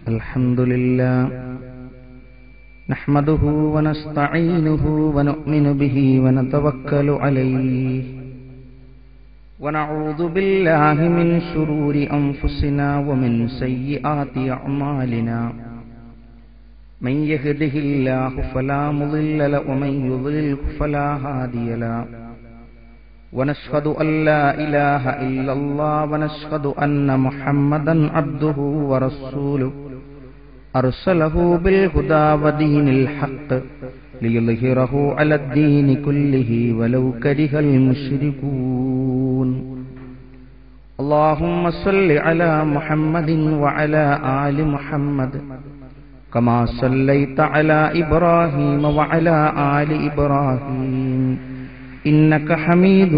الحمد لله نحمده ونستعينه ونؤمن به ونتوكل عليه ونعوذ بالله من شرور أنفسنا ومن سيئات أعمالنا من يهده الله فلا مضل له ومن يضلله فلا هادي له ونشهد أن لا إله إلا الله ونشهد أن محمدا عبده ورسوله أرسله بالهدى ودين الحق ليظهره على الدين كله ولو كره المشركون اللهم صل على محمد وعلى آل محمد كما صليت على إبراهيم وعلى آل إبراهيم إنك حميد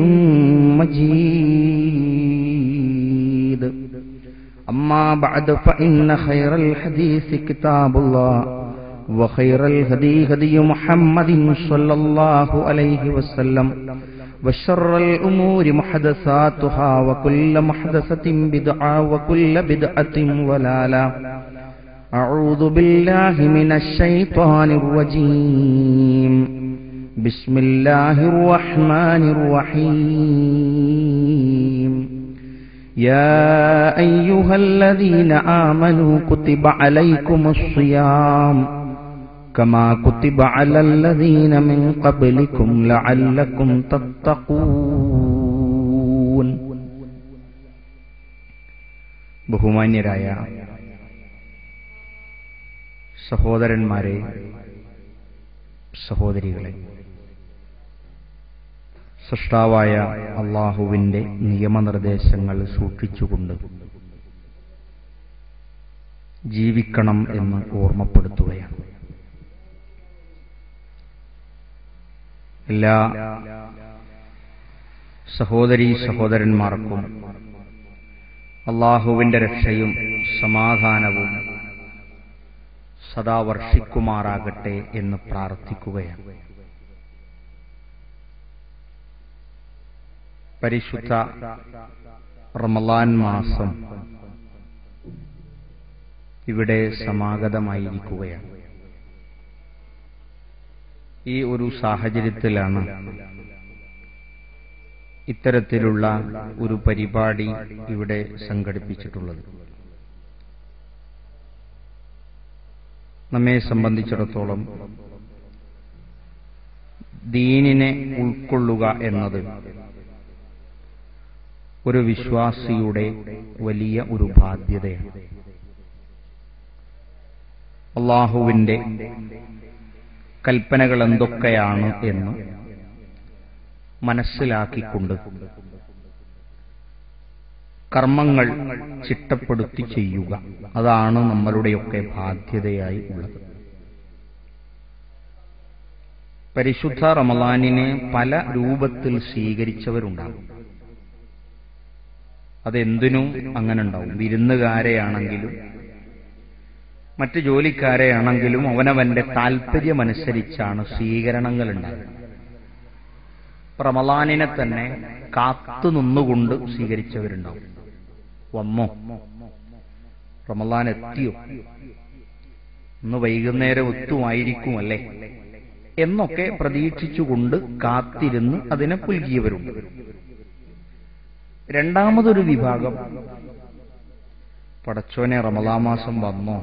مجيد أما بعد فإن خير الحديث كتاب الله وخير الهدي هدي محمد صلى الله عليه وسلم وشر الأمور محدثاتها وكل محدثة بدعة وكل بدعة ولالة أعوذ بالله من الشيطان الرجيم بسم الله الرحمن الرحيم يا أيها الذين آمنوا كتب عليكم الصيام كما كتب على الذين من قبلكم لعلكم تتقون ബഹുമാന്യരായ സഹോദരന്മാരെ സഹോദരികളെ സൃഷ്ടാവായ അള്ളാഹുവിന്റെ നിയമനിർദ്ദേശങ്ങൾ സൂക്ഷിച്ചുകൊണ്ട് ജീവിക്കണം എന്ന് ഓർമ്മപ്പെടുത്തുകയാണ് എല്ലാ സഹോദരീ സഹോദരന്മാർക്കും അള്ളാഹുവിന്റെ രക്ഷയും സമാധാനവും സദാ വർഷിക്കുമാറാകട്ടെ എന്ന് പ്രാർത്ഥിക്കുകയാണ് പരിശുദ്ധ റമലാൻ മാസം ഇവിടെ സമാഗതമായിരിക്കുകയാണ് ഈ ഒരു സാഹചര്യത്തിലാണ് ഇത്തരത്തിലുള്ള ഒരു പരിപാടി ഇവിടെ സംഘടിപ്പിച്ചിട്ടുള്ളത് നമ്മെ സംബന്ധിച്ചിടത്തോളം ദീനിനെ ഉൾക്കൊള്ളുക എന്നത് ഒരു വിശ്വാസിയുടെ വലിയ ഒരു ബാധ്യതയാണ് അള്ളാഹുവിന്റെ കൽപ്പനകൾ എന്തൊക്കെയാണ് എന്ന് മനസ്സിലാക്കിക്കൊണ്ട് കർമ്മങ്ങൾ ചിട്ടപ്പെടുത്തി ചെയ്യുക അതാണ് നമ്മളുടെയൊക്കെ ബാധ്യതയായി ഉള്ളത് പരിശുദ്ധ റമലാനിനെ പല രൂപത്തിൽ സ്വീകരിച്ചവരുണ്ടാകും അതെന്തിനും അങ്ങനെ ഉണ്ടാവും വിരുന്നുകാരെയാണെങ്കിലും മറ്റ് ജോലിക്കാരെയാണെങ്കിലും അവനവന്റെ താല്പര്യമനുസരിച്ചാണ് സ്വീകരണങ്ങൾ ഉണ്ടാകുന്നത് റമലാനിനെ തന്നെ കാത്തു നിന്നുകൊണ്ട് സ്വീകരിച്ചവരുണ്ടാവും വന്നോ റമലാൻ എത്തിയോ ഇന്ന് വൈകുന്നേരം ഒത്തുമായിരിക്കുമല്ലേ എന്നൊക്കെ പ്രതീക്ഷിച്ചുകൊണ്ട് കാത്തിരുന്ന് അതിനെ പുൽകിയവരുണ്ട് രണ്ടാമതൊരു വിഭാഗം പടച്ചോനെ റമലാ മാസം വന്നോ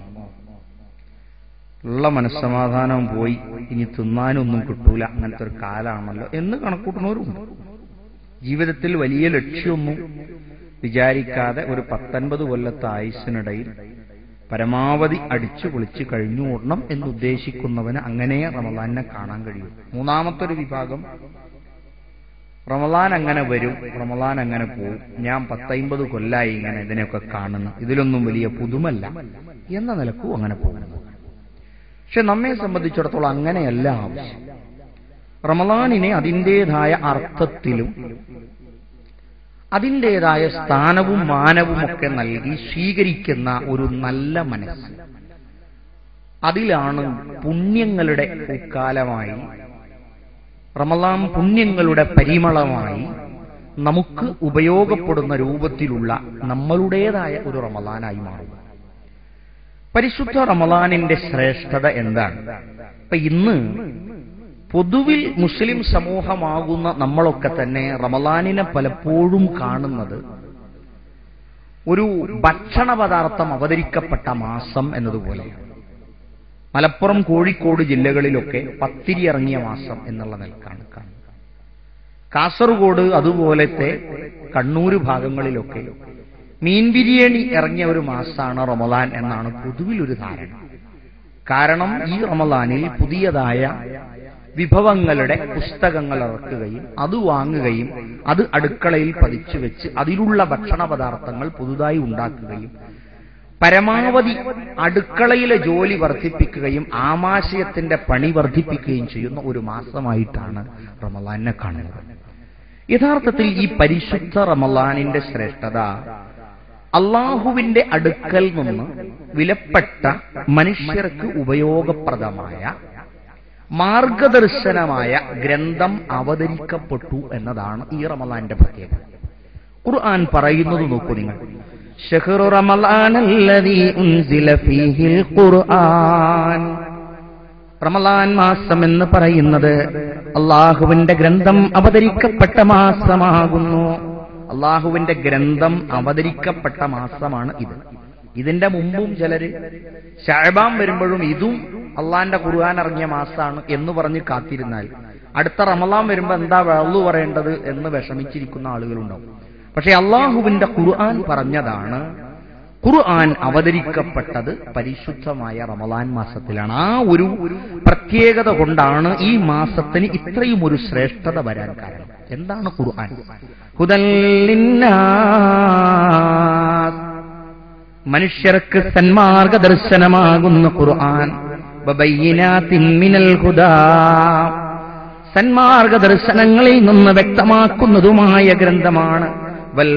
ഉള്ള മനസ്സമാധാനം പോയി ഇനി തിന്നാനൊന്നും കിട്ടൂല അങ്ങനത്തെ ഒരു കാലാണല്ലോ എന്ന് കണക്കൂട്ടുന്നവരുണ്ട് ജീവിതത്തിൽ വലിയ ലക്ഷ്യമൊന്നും വിചാരിക്കാതെ ഒരു പത്തൊൻപത് കൊല്ലത്തെ ആയുസിനിടയിൽ പരമാവധി അടിച്ചു പൊളിച്ച് കഴിഞ്ഞു ഓടണം എന്നുദ്ദേശിക്കുന്നവന് അങ്ങനെ റമലാനെ കാണാൻ കഴിയും മൂന്നാമത്തെ ഒരു വിഭാഗം റമലാൻ അങ്ങനെ വരും റമലാൻ അങ്ങനെ പോവും ഞാൻ പത്തൈമ്പത് കൊല്ലായി ഇങ്ങനെ ഇതിനെയൊക്കെ കാണുന്നു ഇതിലൊന്നും വലിയ പുതുമല്ല എന്ന നിലക്കും അങ്ങനെ പോകുന്നു പക്ഷെ നമ്മെ സംബന്ധിച്ചിടത്തോളം അങ്ങനെയല്ല ആവശ്യം റമലാനിനെ അതിൻ്റെതായ അർത്ഥത്തിലും അതിൻ്റെതായ സ്ഥാനവും മാനവും ഒക്കെ നൽകി സ്വീകരിക്കുന്ന ഒരു നല്ല മനസ്സ് അതിലാണ് പുണ്യങ്ങളുടെ കാലമായി റമലാം പുണ്യങ്ങളുടെ പരിമളമായി നമുക്ക് ഉപയോഗപ്പെടുന്ന രൂപത്തിലുള്ള നമ്മളുടേതായ ഒരു റമലാനായി മാറും പരിശുദ്ധ റമദാനിന്റെ ശ്രേഷ്ഠത എന്താണ് അപ്പൊ ഇന്ന് പൊതുവിൽ മുസ്ലിം സമൂഹമാകുന്ന നമ്മളൊക്കെ തന്നെ റമദാനിനെ പലപ്പോഴും കാണുന്നത് ഒരു ഭക്ഷണ പദാർത്ഥം അവതരിക്കപ്പെട്ട മാസം എന്നതുപോലെയാണ് മലപ്പുറം കോഴിക്കോട് ജില്ലകളിലൊക്കെ പത്തിരി ഇറങ്ങിയ മാസം എന്നുള്ള നിലക്കാണ് കാണുന്നത് കാസർഗോഡ് അതുപോലത്തെ കണ്ണൂർ ഭാഗങ്ങളിലൊക്കെ മീൻ ബിരിയാണി ഇറങ്ങിയ ഒരു മാസമാണ് റമദാൻ എന്നാണ് പൊതുവിലൊരു ധാരണ കാരണം ഈ റമദാനിൽ പുതിയതായ വിഭവങ്ങളുടെ പുസ്തകങ്ങൾ ഇറക്കുകയും അത് വാങ്ങുകയും അത് അടുക്കളയിൽ പതിച്ചു വെച്ച് അതിലുള്ള ഭക്ഷണ പദാർത്ഥങ്ങൾ പുതുതായി ഉണ്ടാക്കുകയും പരമാവധി അടുക്കളയിലെ ജോലി വർദ്ധിപ്പിക്കുകയും ആമാശയത്തിന്റെ പണി വർദ്ധിപ്പിക്കുകയും ചെയ്യുന്ന ഒരു മാസമായിട്ടാണ് റമലാനെ കാണുന്നത് യഥാർത്ഥത്തിൽ ഈ പരിശുദ്ധ റമലാനിന്റെ ശ്രേഷ്ഠത അള്ളാഹുവിന്റെ അടുക്കൽ നിന്ന് വിലപ്പെട്ട മനുഷ്യർക്ക് ഉപയോഗപ്രദമായ മാർഗദർശനമായ ഗ്രന്ഥം അവതരിക്കപ്പെട്ടു എന്നതാണ് ഈ റമലാന്റെ പ്രത്യേകത ഖുർആൻ പറയുന്നത് നോക്കൂ നിങ്ങൾ شهر رمضان الذي أنزل فيه القرآن റമലാൻ മാസം എന്ന് പറയുന്നത് അള്ളാഹുവിന്റെ ഗ്രന്ഥം അവതരിക്കപ്പെട്ട മാസമാകുന്നു അള്ളാഹുവിന്റെ ഗ്രന്ഥം അവതരിക്കപ്പെട്ട മാസമാണ് ഇത് ഇതിന്റെ മുമ്പും ചിലര് ഷാബാൻ വരുമ്പോഴും ഇതും അള്ളാന്റെ ഖുർആൻ ഇറങ്ങിയ മാസമാണ് എന്ന് പറഞ്ഞ് കാത്തിരുന്നാൽ അടുത്ത റമലാൻ വരുമ്പോ എന്താ വെള്ളു പറയേണ്ടത് എന്ന് വിഷമിച്ചിരിക്കുന്ന ആളുകളുണ്ടാവും പക്ഷെ അള്ളാഹുവിന്റെ ഖുർആൻ പറഞ്ഞതാണ് ഖുർആൻ അവതരിക്കപ്പെട്ടത് പരിശുദ്ധമായ റമലാൻ മാസത്തിലാണ് ആ ഒരു പ്രത്യേകത കൊണ്ടാണ് ഈ മാസത്തിന് ഇത്രയും ഒരു ശ്രേഷ്ഠത വരാൻ കാരണം എന്താണ് ഖുർആൻ ഹുദല്ലിന്നാസ് മനുഷ്യർക്ക് സന്മാർഗദർശനമാകുന്ന ഖുർആൻ വബയ്യിനാത്തിൻ മിനൽ ഹുദാ സന്മാർഗദർശനങ്ങളിൽ നിന്ന് വ്യക്തമാക്കുന്നതുമായ ഗ്രന്ഥമാണ് വൽ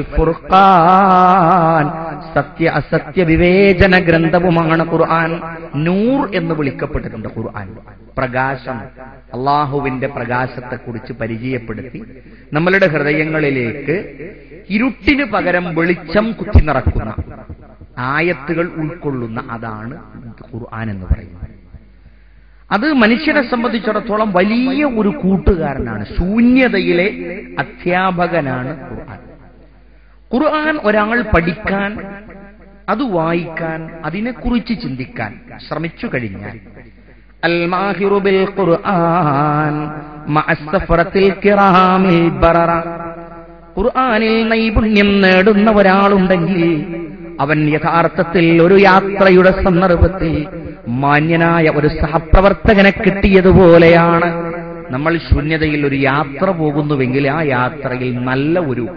ഫുർഖാൻ സത്യ അസത്യ വിവേചന ഗ്രന്ഥവുമാണ് ഖുർആൻ നൂർ എന്ന് വിളിക്കപ്പെട്ടിട്ടുണ്ട് ഖുർആൻ പ്രകാശം അള്ളാഹുവിന്റെ പ്രകാശത്തെക്കുറിച്ച് പരിചയപ്പെടുത്തി നമ്മളുടെ ഹൃദയങ്ങളിലേക്ക് ഇരുട്ടിന് പകരം വെളിച്ചം കുത്തി നിറക്കുന്ന ആയത്തുകൾ ഉൾക്കൊള്ളുന്ന അതാണ് ഖുർആൻ എന്ന് പറയുന്നത് അത് മനുഷ്യനെ സംബന്ധിച്ചിടത്തോളം വലിയ ഒരു കൂട്ടുകാരനാണ് ശൂന്യതയിലെ അധ്യാപകനാണ് ഖുർആൻ ഖുർആൻ ഒരാൾ പഠിക്കാൻ അത് വായിക്കാൻ അതിനെക്കുറിച്ച് ചിന്തിക്കാൻ ശ്രമിച്ചു കഴിഞ്ഞാൽ അൽമാഹിറു ബിൽ ഖുർആൻ മഅസ്സഫറത്തിൽ കിറാമിൽ ബററ ഖുർആനിൽ നൈപുണ്യം നേടുന്ന ഒരാളുണ്ടെങ്കിൽ അവൻ യഥാർത്ഥത്തിൽ ഒരു യാത്രയുടെ സന്ദർഭത്തിൽ മാന്യനായ ഒരു സഹപ്രവർത്തകനെ കിട്ടിയതുപോലെയാണ് നമ്മൾ ശൂന്യതയിൽ ഒരു യാത്ര പോകുന്നുവെങ്കിൽ ആ യാത്രയിൽ നല്ല ഒരു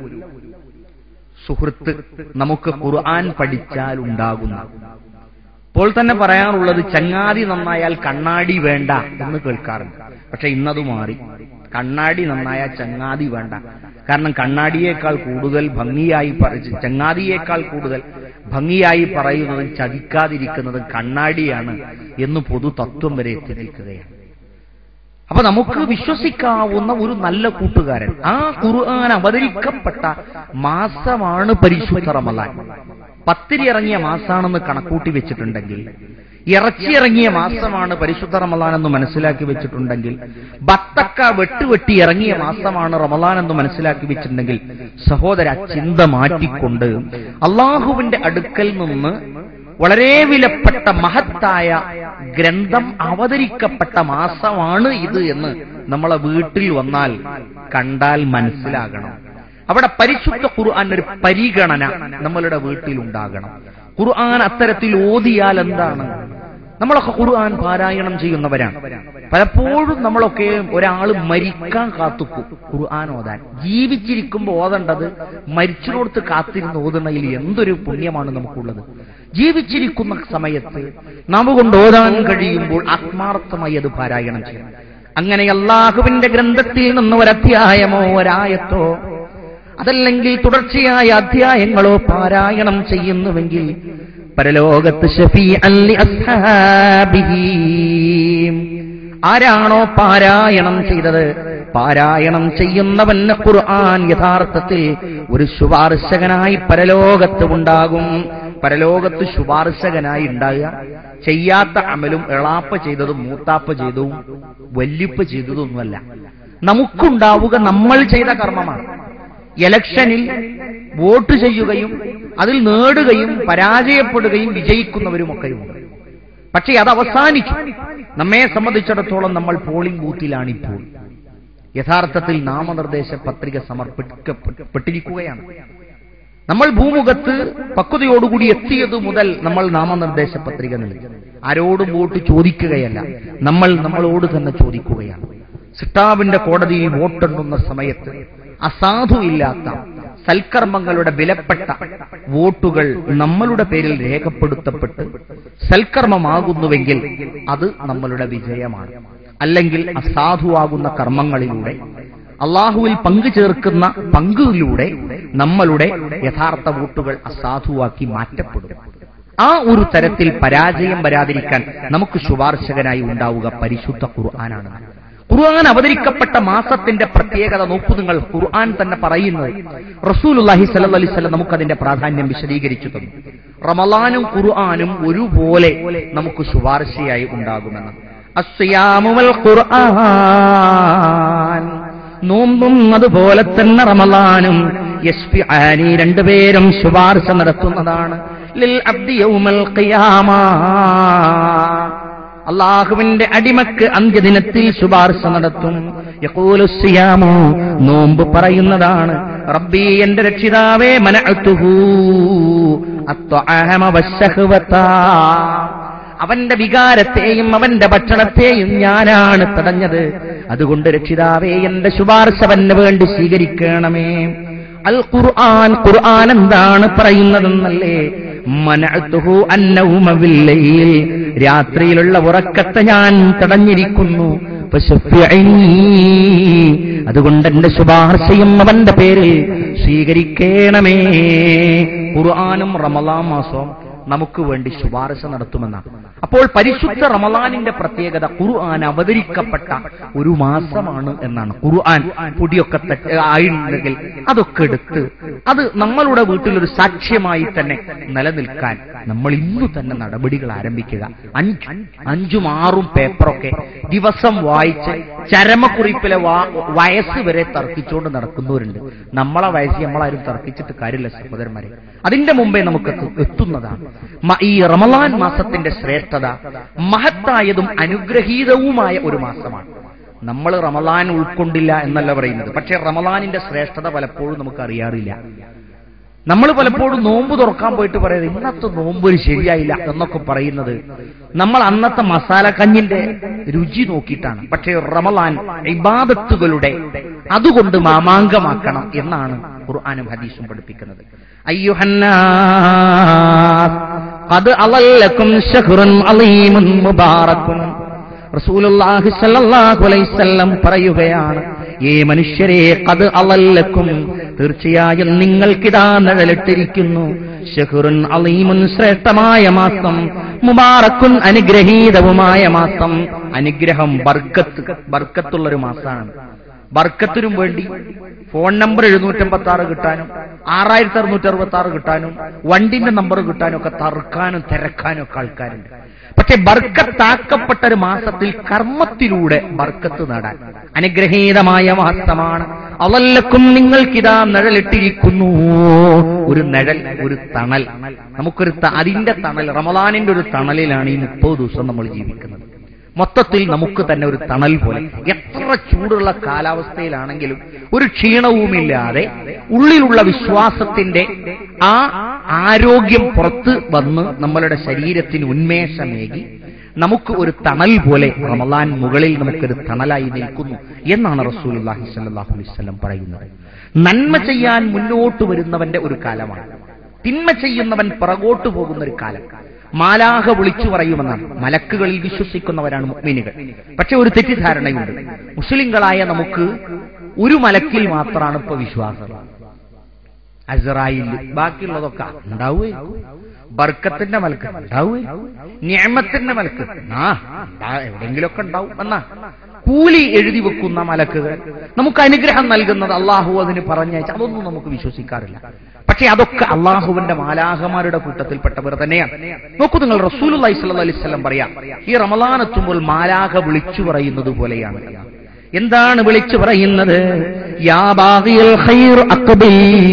സുഹൃത്ത് നമുക്ക് ഖുർആൻ പഠിച്ചാൽ ഉണ്ടാകുന്ന ഇപ്പോൾ തന്നെ പറയാറുള്ളത് ചങ്ങാതി നന്നായാൽ കണ്ണാടി വേണ്ട എന്ന് കേൾക്കാറുണ്ട് പക്ഷെ ഇന്നത് മാറി കണ്ണാടി നന്നായാൽ ചങ്ങാതി വേണ്ട കാരണം കണ്ണാടിയേക്കാൾ കൂടുതൽ ഭംഗിയായി പ- ചങ്ങാതിയേക്കാൾ കൂടുതൽ ഭംഗിയായി പറയുന്നതും ചതിക്കാതിരിക്കുന്നതും കണ്ണാടിയാണ് എന്ന് പൊതു തത്വം വരെ എത്തിച്ചിരിക്കുകയാണ് അപ്പൊ നമുക്ക് വിശ്വസിക്കാവുന്ന ഒരു നല്ല കൂട്ടുകാരൻ ആ ഖുർആൻ അവതരിക്കപ്പെട്ട മാസമാണ് പരിശുദ്ധ റമലാൻ പത്തിരി ഇറങ്ങിയ മാസാണെന്ന് കണക്കൂട്ടി വെച്ചിട്ടുണ്ടെങ്കിൽ ഇറച്ചി ഇറങ്ങിയ മാസമാണ് പരിശുദ്ധ റമലാൻ എന്ന് മനസ്സിലാക്കി വെച്ചിട്ടുണ്ടെങ്കിൽ ബത്തക്ക വെട്ടുവെട്ടി ഇറങ്ങിയ മാസമാണ് റമലാൻ എന്ന് മനസ്സിലാക്കി വെച്ചിട്ടുണ്ടെങ്കിൽ സഹോദര ചിന്ത മാറ്റിക്കൊണ്ട് അള്ളാഹുവിന്റെ അടുക്കൽ നിന്ന് വളരെ വിലപ്പെട്ട മഹത്തായ ഗ്രന്ഥം അവതരിക്കപ്പെട്ട മാസമാണ് ഇത് എന്ന് നമ്മളെ വീട്ടിൽ വന്നാൽ കണ്ടാൽ മനസ്സിലാകണം അവിടെ പരിശുദ്ധ ഖുർആൻ ഒരു പരിഗണന നമ്മളുടെ വീട്ടിൽ ഉണ്ടാകണം ഖുർആൻ അത്തരത്തിൽ ഓതിയാൽ എന്താണ് നമ്മളൊക്കെ ഖുർആൻ പാരായണം ചെയ്യുന്നവരാണ് പലപ്പോഴും നമ്മളൊക്കെ ഒരാൾ മരിക്കാൻ കാത്തുക്കും ഖുർആൻ ഓതാൻ ജീവിച്ചിരിക്കുമ്പോൾ ഓതേണ്ടത് മരിച്ചിനോടത്ത് കാത്തിരുന്ന് ഓതുന്നതിൽ എന്തൊരു പുണ്യമാണ് നമുക്കുള്ളത് ജീവിച്ചിരിക്കുന്ന സമയത്ത് നാം കൊണ്ട് ഓതാൻ കഴിയുമ്പോൾ ആത്മാർത്ഥമായി അത് പാരായണം ചെയ്യണം അങ്ങനെ അള്ളാഹുവിന്റെ ഗ്രന്ഥത്തിൽ നിന്ന് ഒരധ്യായമോ ഒരായത്തോ അതല്ലെങ്കിൽ തുടർച്ചയായ അധ്യായങ്ങളോ പാരായണം ചെയ്യുന്നുവെങ്കിൽ പരലോകത്ത് ഷഫീ അല്ലി ആരാണോ പാരായണം ചെയ്തത് പാരായണം ചെയ്യുന്നവന് ഖുർആൻ യഥാർത്ഥത്തിൽ ഒരു ശുപാർശകനായി പരലോകത്ത് ഉണ്ടാകും പരലോകത്ത് ശുപാർശകനായി ഉണ്ടാകുക ചെയ്യാത്ത അമലും എളാപ്പ ചെയ്തതും മൂത്താപ്പ ചെയ്തതും വല്യുപ്പ ചെയ്തതൊന്നുമല്ല നമുക്കുണ്ടാവുക നമ്മൾ ചെയ്ത കർമ്മമാണ് ഇലക്ഷനിൽ വോട്ട് ചെയ്യുകയും അതിൽ നേടുകയും പരാജയപ്പെടുകയും വിജയിക്കുന്നവരുമൊക്കെയുണ്ട് പക്ഷേ അത് അവസാനിച്ചു നമ്മെ സംബന്ധിച്ചിടത്തോളം നമ്മൾ പോളിംഗ് ബൂത്തിലാണിപ്പോൾ യഥാർത്ഥത്തിൽ നാമനിർദ്ദേശ പത്രിക സമർപ്പിക്കപ്പെട്ടിരിക്കുകയാണ് നമ്മൾ ഭൂമുഖത്ത് പക്വതയോടുകൂടി എത്തിയത് മുതൽ നമ്മൾ നാമനിർദ്ദേശ പത്രിക നൽകി ആരോടും വോട്ട് ചോദിക്കുകയല്ല നമ്മൾ നമ്മളോട് തന്നെ ചോദിക്കുകയാണ് സിട്ടാവിന്റെ കോടതിയിൽ വോട്ടെണ്ണുന്ന സമയത്ത് അസാധു ഇല്ലാത്ത സൽക്കർമ്മങ്ങളുടെ വിലപ്പെട്ട വോട്ടുകൾ നമ്മളുടെ പേരിൽ രേഖപ്പെടുത്തപ്പെട്ട് സൽക്കർമ്മമാകുന്നുവെങ്കിൽ അത് നമ്മളുടെ വിജയമാണ് അല്ലെങ്കിൽ അസാധുവാകുന്ന കർമ്മങ്ങളിലൂടെ അള്ളാഹുവിൽ പങ്കു ചേർക്കുന്ന പങ്കിലൂടെ നമ്മളുടെ യഥാർത്ഥ വോട്ടുകൾ അസാധുവാക്കി മാറ്റപ്പെടും ആ ഒരു തരത്തിൽ പരാജയം വരാതിരിക്കാൻ നമുക്ക് ശുപാർശകനായി ഉണ്ടാവുക പരിശുദ്ധ ഖുർആനാണ് ഖുർആൻ അവതരിക്കപ്പെട്ട മാസത്തിന്റെ പ്രത്യേകത നോക്കൂ നിങ്ങൾ ഖുർആൻ തന്നെ പറയുന്നത് റസൂലുല്ലാഹി സല്ലല്ലാഹു അലൈഹി വസല്ലം നമുക്കതിന്റെ പ്രാധാന്യം വിശദീകരിച്ചു തന്നു റമളാനും ഖുർആനും ഒരുപോലെ നമുക്ക് ശുപാർശയായി ഉണ്ടാകുമെന്ന് അസ്യാമു വൽ ഖുർആൻ നോമ്പും അതുപോലെ തന്നെ റമളാനും യസ്ഫിആനി രണ്ടുപേരും ശുപാർശ നടത്തുന്നതാണ് ലിൽ അബ്ദി യൗമൽ ഖിയാമ അള്ളാഹുവിന്റെ അടിമക്ക് അന്ത്യദിനത്തിൽ ശുപാർശ നടത്തും യഖൂലു സിയാമു നോമ്പ് പറയുന്നതാണ് റബ്ബി എന്റെ രക്ഷിതാവേ മനഅതുഹു അത്വഅഹമ വശഹവത അവന്റെ വികാരത്തെയും അവന്റെ ഭക്ഷണത്തെയും ഞാനാണ് തടഞ്ഞത് അതുകൊണ്ട് രക്ഷിതാവേ എന്റെ ശുപാർശ അവന് വേണ്ടി സ്വീകരിക്കണമേ അൽ ഖുർആൻ ഖുർആൻ എന്താണ് പറയുന്നതെന്നല്ലേ മനഅതുഹു അന്നൗമ ബില്ലൈൽ രാത്രിയിലുള്ള ഉറക്കത്തെ ഞാൻ തടഞ്ഞിരിക്കുന്നു ഫശഫിഇനി. അതുകൊണ്ട് എന്റെ ശുപാർശയും അവന്റെ പേരിൽ സ്വീകരിക്കണമേ ഖുർആനും റമലാം മാസവും നമുക്ക് വേണ്ടി ശുപാർശ നടത്തുമെന്നാണ് അപ്പോൾ പരിശുദ്ധ റമലാനിന്റെ പ്രത്യേകത ഖുർആൻ അവതരിക്കപ്പെട്ട ഒരു മാസമാണ് എന്നാണ് ഖുർആൻ പൊടിയൊക്കെ തെറ്റ് ആയിട്ടുണ്ടെങ്കിൽ അതൊക്കെ എടുത്ത് അത് നമ്മളുടെ വീട്ടിലൊരു സാക്ഷ്യമായി തന്നെ നിലനിൽക്കാൻ നമ്മൾ ഇന്നു തന്നെ നടപടികൾ ആരംഭിക്കുക അഞ്ച് അഞ്ചും ആറും പേപ്പറൊക്കെ ദിവസം വായിച്ച് ചരമക്കുറിപ്പിലെ വാ- വയസ്സ് വരെ തർക്കിച്ചുകൊണ്ട് നടക്കുന്നവരുണ്ട് നമ്മളെ വയസ്സ് നമ്മളാരും തർക്കിച്ചിട്ട് കാര്യമില്ല സഹോദരന്മാരെ അതിന്റെ മുമ്പേ നമുക്ക് എത്തു- എത്തുന്നതാണ് മ- ഈ റമലാൻ മാസത്തിന്റെ ശ്രേഷ്ഠത മഹത്തായതും അനുഗ്രഹീതവുമായ ഒരു മാസമാണ് നമ്മൾ റമലാൻ ഉൾക്കൊണ്ടില്ല എന്നല്ല പറയുന്നത് പക്ഷേ റമലാനിന്റെ ശ്രേഷ്ഠത പലപ്പോഴും നമുക്ക് അറിയാറില്ല നമ്മൾ പലപ്പോഴും നോമ്പ് തുറക്കാൻ പോയിട്ട് പറയുന്നത് ഇന്നത്തെ നോമ്പ് ഒരു ശരിയായില്ല എന്നൊക്കെ പറയുന്നത് നമ്മൾ അന്നത്തെ മസാല കഞ്ഞിന്റെ രുചി നോക്കിയിട്ടാണ് പക്ഷേ റമലാൻ ഇബാദത്തുകളുടെ അതുകൊണ്ട് മാമാങ്കമാക്കണം എന്നാണ് ഖുർആാനും ഹദീസും പഠിപ്പിക്കുന്നത് അയ്യുഹന്നാസ് അത് അവല്ലക്കും ഷഹ്റുൻ അലീമുൻ മുബാറക്കുൻ റസൂലുള്ളാഹി സ്വല്ലല്ലാഹു അലൈഹി വസല്ലം പറയുകയാണ് ഏ മനുഷ്യരെ കത് അവല്ലക്കും തീർച്ചയായും നിങ്ങൾക്കിതാ നിഴലിട്ടിരിക്കുന്നു ഷഹുറുൻ അലീമുൻ ശ്രേഷ്ഠമായ മാസം മുബാറക്കുൻ അനുഗ്രഹീതവുമായ മാസം അനുഗ്രഹം ബർക്കത്ത് ബർക്കത്തുള്ളൊരു മാസമാണ് ബർക്കത്തിനും വേണ്ടി ഫോൺ നമ്പർ എഴുന്നൂറ്റമ്പത്തി ആറ് കിട്ടാനും ആറായിരത്തി അറുന്നൂറ്റി അറുപത്തി ആറ് കിട്ടാനും വണ്ടിന്റെ നമ്പർ കിട്ടാനും ഒക്കെ തറുക്കാനും തിരക്കാനും ഒക്കെ ആൾക്കാരുണ്ട് പക്ഷെ ബർക്കത്താക്കപ്പെട്ട ഒരു മാസത്തിൽ കർമ്മത്തിലൂടെ ബർക്കത്ത് നേടാൻ അനുഗ്രഹീതമായ മാസമാണ് അവല്ലക്കും നിങ്ങൾക്കിതാ നിഴലിട്ടിരിക്കുന്നു ഒരു നിഴൽ ഒരു തണൽ നമുക്കൊരു ത- അതിന്റെ തണൽ റമദാനിന്റെ ഒരു തണലിലാണ് ഈ മുപ്പത് ദിവസം നമ്മൾ ജീവിക്കുന്നത് മൊത്തത്തിൽ നമുക്ക് തന്നെ ഒരു തണൽ പോലെ എത്ര ചൂടുള്ള കാലാവസ്ഥയിലാണെങ്കിലും ഒരു ക്ഷീണവുമില്ലാതെ ഉള്ളിലുള്ള വിശ്വാസത്തിന്റെ ആ ആരോഗ്യം പുറത്ത് വന്ന് നമ്മളുടെ ശരീരത്തിന് ഉന്മേഷമേകി നമുക്ക് ഒരു തണൽ പോലെ റമലാൻ മുകളിൽ നമുക്കൊരു തണലായി നിൽക്കുന്നു എന്നാണ് റസൂലുള്ളാഹി സ്വല്ലല്ലാഹു അലൈഹി വസല്ലം പറയുന്നത് നന്മ ചെയ്യാൻ മുന്നോട്ട് വരുന്നവന്റെ ഒരു കാലമാണ് തിന്മ ചെയ്യുന്നവൻ പുറകോട്ട് പോകുന്ന ഒരു കാലം മാലാഹ വിളിച്ചു പറയുമെന്നാണ് മലക്കുകളിൽ വിശ്വസിക്കുന്നവരാണ് മുഅ്മിനുകൾ പക്ഷെ ഒരു തെറ്റിദ്ധാരണയുണ്ട് മുസ്ലിങ്ങളായ നമുക്ക് ഒരു മലക്കിൽ മാത്രമാണ് ഇപ്പൊ വിശ്വാസം അസറായിൽ ബാക്കിയുള്ളതൊക്കെ ഉണ്ടാവേ ബർക്കത്തിന്റെ മലക്ക് ഉണ്ടാവേ നിയമത്തിന്റെ മലക്ക് ആ ഉണ്ടാ- എവിടെയെങ്കിലുമൊക്കെ ഉണ്ടാവും എന്നാ കൂലി എഴുതി വെക്കുന്ന മലക്കുകൾ നമുക്ക് അനുഗ്രഹം നൽകുന്നത് അള്ളാഹു അതിന് പറഞ്ഞയച്ച അതൊന്നും നമുക്ക് വിശ്വസിക്കാറില്ല പക്ഷെ പക്ഷെ അതൊക്കെ അള്ളാഹുവിന്റെ മാലാഹമാരുടെ കൂട്ടത്തിൽപ്പെട്ടവർ തന്നെയാണ് നോക്കൂ നിങ്ങൾ റസൂൽ അലൈഹി സ്വലം പറയാം ഈ റമലാൻ എത്തുമ്പോൾ മാലാഹ വിളിച്ചു പറയുന്നത് പോലെയാണ് എന്താണ് വിളിച്ചു പറയുന്നത് യാ ബാഗിയൽ ഖൈർ അക്ബീ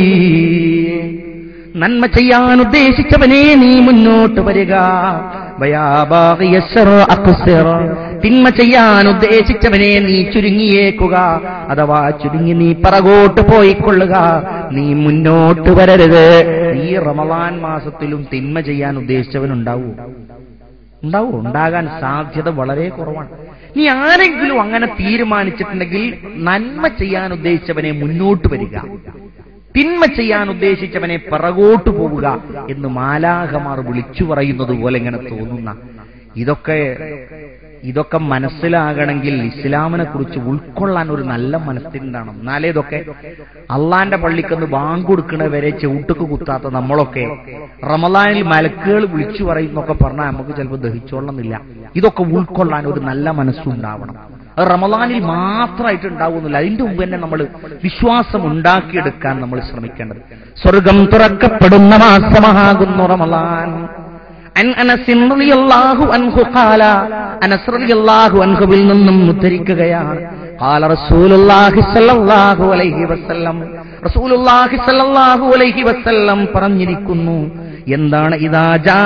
നന്മ ചെയ്യാൻ ഉദ്ദേശിച്ചവനെ നീ മുന്നോട്ട് വരിക വയാ ബാഗിയ ശർ അഖ്സിർ. തിന്മ ചെയ്യാൻ ഉദ്ദേശിച്ചവനെ നീ ചുരുങ്ങിയേക്കുക അഥവാ ചുരുങ്ങി നീ പറകോട്ട് പോയിക്കൊള്ളുക നീ മുന്നോട്ട് വരരുത് ഈ റമദാൻ മാസത്തിലും തിന്മ ചെയ്യാൻ ഉദ്ദേശിച്ചവനുണ്ടാവൂ ഉണ്ടാവൂ ഉണ്ടാകാൻ സാധ്യത വളരെ കുറവാണ് നീ ആരെങ്കിലും അങ്ങനെ തീരുമാനിച്ചിട്ടുണ്ടെങ്കിൽ നന്മ ചെയ്യാൻ ഉദ്ദേശിച്ചവനെ മുന്നോട്ട് വരിക തിന്മ ചെയ്യാൻ ഉദ്ദേശിച്ചവനെ പിറകോട്ട് പോവുക എന്ന് മാലാഹമാർ വിളിച്ചു പറയുന്നത് പോലെ ഇങ്ങനെ തോന്നുന്ന ഇതൊക്കെ ഇതൊക്കെ മനസ്സിലാകണമെങ്കിൽ ഇസ്ലാമിനെ കുറിച്ച് ഉൾക്കൊള്ളാൻ ഒരു നല്ല മനസ്സിനുണ്ടാണ് എന്നാലേ ഇതൊക്കെ അള്ളാന്റെ പള്ളിക്കൊന്ന് ബാങ്ക് കൊടുക്കണ വരെ ചവിട്ടുക്ക് കുത്താത്ത നമ്മളൊക്കെ റമദാനിൽ മലക്കുകൾ വിളിച്ചു പറയുന്നൊക്കെ പറഞ്ഞാൽ നമുക്ക് ചിലപ്പോൾ ദഹിച്ചോളണമെന്നില്ല ഇതൊക്കെ ഉൾക്കൊള്ളാൻ ഒരു നല്ല മനസ്സുണ്ടാവണം അത് റമദാനിൽ മാത്രമായിട്ട് ഉണ്ടാവുന്നില്ല അതിന്റെ മുമ്പ് തന്നെ നമ്മൾ വിശ്വാസം ഉണ്ടാക്കിയെടുക്കാൻ നമ്മൾ ശ്രമിക്കേണ്ടത് സ്വർഗം തുറക്കപ്പെടുന്ന മാസമാകുന്നു റമദാൻ അൻ അനസിൻ റളിയല്ലാഹു അൻഹു ഖാല അനസ് റളിയല്ലാഹു അൻഹുവിൽ നിന്നും ഉദ്ധരിക്കുകയാണ് ഖാല റസൂലുള്ളാഹി സ്വല്ലല്ലാഹു അലൈഹി വസല്ലം റസൂലുള്ളാഹി സ്വല്ലല്ലാഹു അലൈഹി വസല്ലം പറഞ്ഞിരിക്കുന്നു എന്താണ് ഇദാ ജാ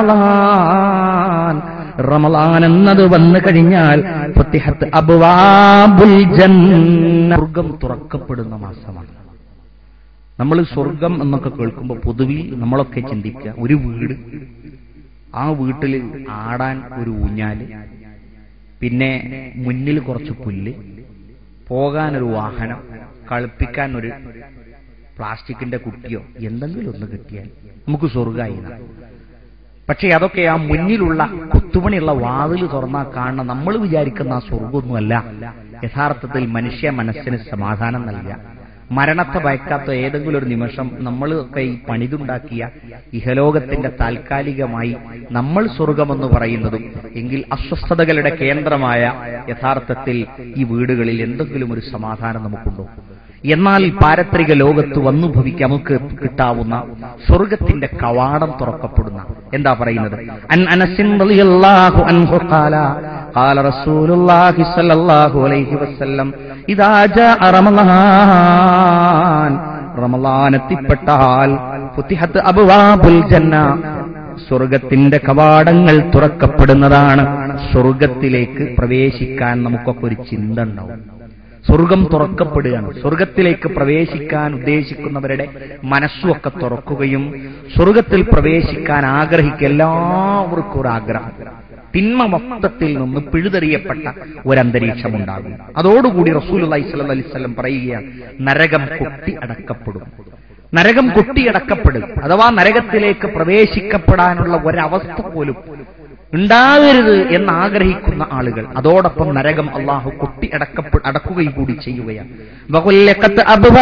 റമളാൻ റമളാൻ എന്നത് വന്നു കഴിഞ്ഞാൽ ഫത്തിഹത്ത് അബ്വാബുൽ ജന്ന സ്വർഗം തുറക്കപ്പെടുന്ന മാസമാണ് നമ്മൾ സ്വർഗം എന്നൊക്കെ കേൾക്കുമ്പോൾ പൊതുവിൽ നമ്മളൊക്കെ ചിന്തിക്കുക ഒരു വീട് ആ വീട്ടിൽ ആടാൻ ഒരു ഊഞ്ഞാല് പിന്നെ മുന്നിൽ കുറച്ച് പുല്ല് പോകാനൊരു വാഹനം കളിപ്പിക്കാൻ ഒരു പ്ലാസ്റ്റിക്കിന്റെ കുട്ടിയോ എന്തെങ്കിലും ഒന്ന് കിട്ടിയാൽ നമുക്ക് സ്വർഗമായി എന്നാണ്. പക്ഷെ അതൊക്കെ ആ മുന്നിലുള്ള കുത്തുപണിയുള്ള വാതിൽ തുറന്നാൽ കാണുന്ന നമ്മൾ വിചാരിക്കുന്ന ആ സ്വർഗമൊന്നുമല്ല യഥാർത്ഥത്തിൽ മനുഷ്യ മനസ്സിന് സമാധാനം നൽകുക മരണത്തെ ഭയക്കാത്ത ഏതെങ്കിലും ഒരു നിമിഷം നമ്മളൊക്കെ ഈ പണിതുണ്ടാക്കിയ ഇഹലോകത്തിന്റെ താൽക്കാലികമായി നമ്മൾ സ്വർഗമെന്ന് പറയുന്നതും എങ്കിൽ അസ്വസ്ഥതകളുടെ കേന്ദ്രമായ യഥാർത്ഥത്തിൽ ഈ വീടുകളിൽ എന്തെങ്കിലും ഒരു സമാധാനം നമുക്കുണ്ടോ എന്നാൽ പാരത്രിക ലോകത്ത് വന്നു ഭവിക്കാൻ നമുക്ക് കിട്ടാവുന്ന സ്വർഗത്തിന്റെ കവാടം തുറക്കപ്പെടുന്ന എന്താ പറയുന്നത് അൻ അനസിൻ റളിയല്ലാഹു അൻഹു ഖാല ഖാല റസൂലുള്ളാഹി സ്വല്ലല്ലാഹു അലൈഹി വസല്ലം ഇദാ ജാഅ റമളാൻ റമളാൻ എത്തിപ്പെട്ടാൽ ഫുത്തിഹത്ത് അബ്വാബുൽ ജന്ന സ്വർഗത്തിന്റെ കവാടങ്ങൾ തുറക്കപ്പെടുന്നതാണ് സ്വർഗത്തിലേക്ക് പ്രവേശിക്കാൻ നമുക്കൊക്കെ ഒരു ചിന്ത ഉണ്ടാവും സ്വർഗം തുറക്കപ്പെടുകയാണ് സ്വർഗത്തിലേക്ക് പ്രവേശിക്കാൻ ഉദ്ദേശിക്കുന്നവരുടെ മനസ്സുമൊക്കെ തുറക്കുകയും സ്വർഗത്തിൽ പ്രവേശിക്കാൻ ആഗ്രഹിക്കുക എല്ലാവർക്കും ഒരു ആഗ്രഹം തിന്മ മൊത്തത്തിൽ നിന്ന് പിഴുതെറിയപ്പെട്ട ഒരന്തരീക്ഷം ഉണ്ടാകും അതോടുകൂടി റസൂൽ അലൈഹി അലൈവല്ലം പറയുകയാണ് നരകം കൊട്ടി അടക്കപ്പെടും നരകം കൊട്ടിയടക്കപ്പെടും അഥവാ നരകത്തിലേക്ക് പ്രവേശിക്കപ്പെടാനുള്ള ഒരവസ്ഥ പോലും ഉണ്ടാകരുത് എന്ന് ആഗ്രഹിക്കുന്ന ആളുകൾ അതോടൊപ്പം നരകം അള്ളാഹു കൊട്ടി അടക്കപ്പെ അടക്കുകയും കൂടി ചെയ്യുകയാണ് വകുല്ലക്കത്ത്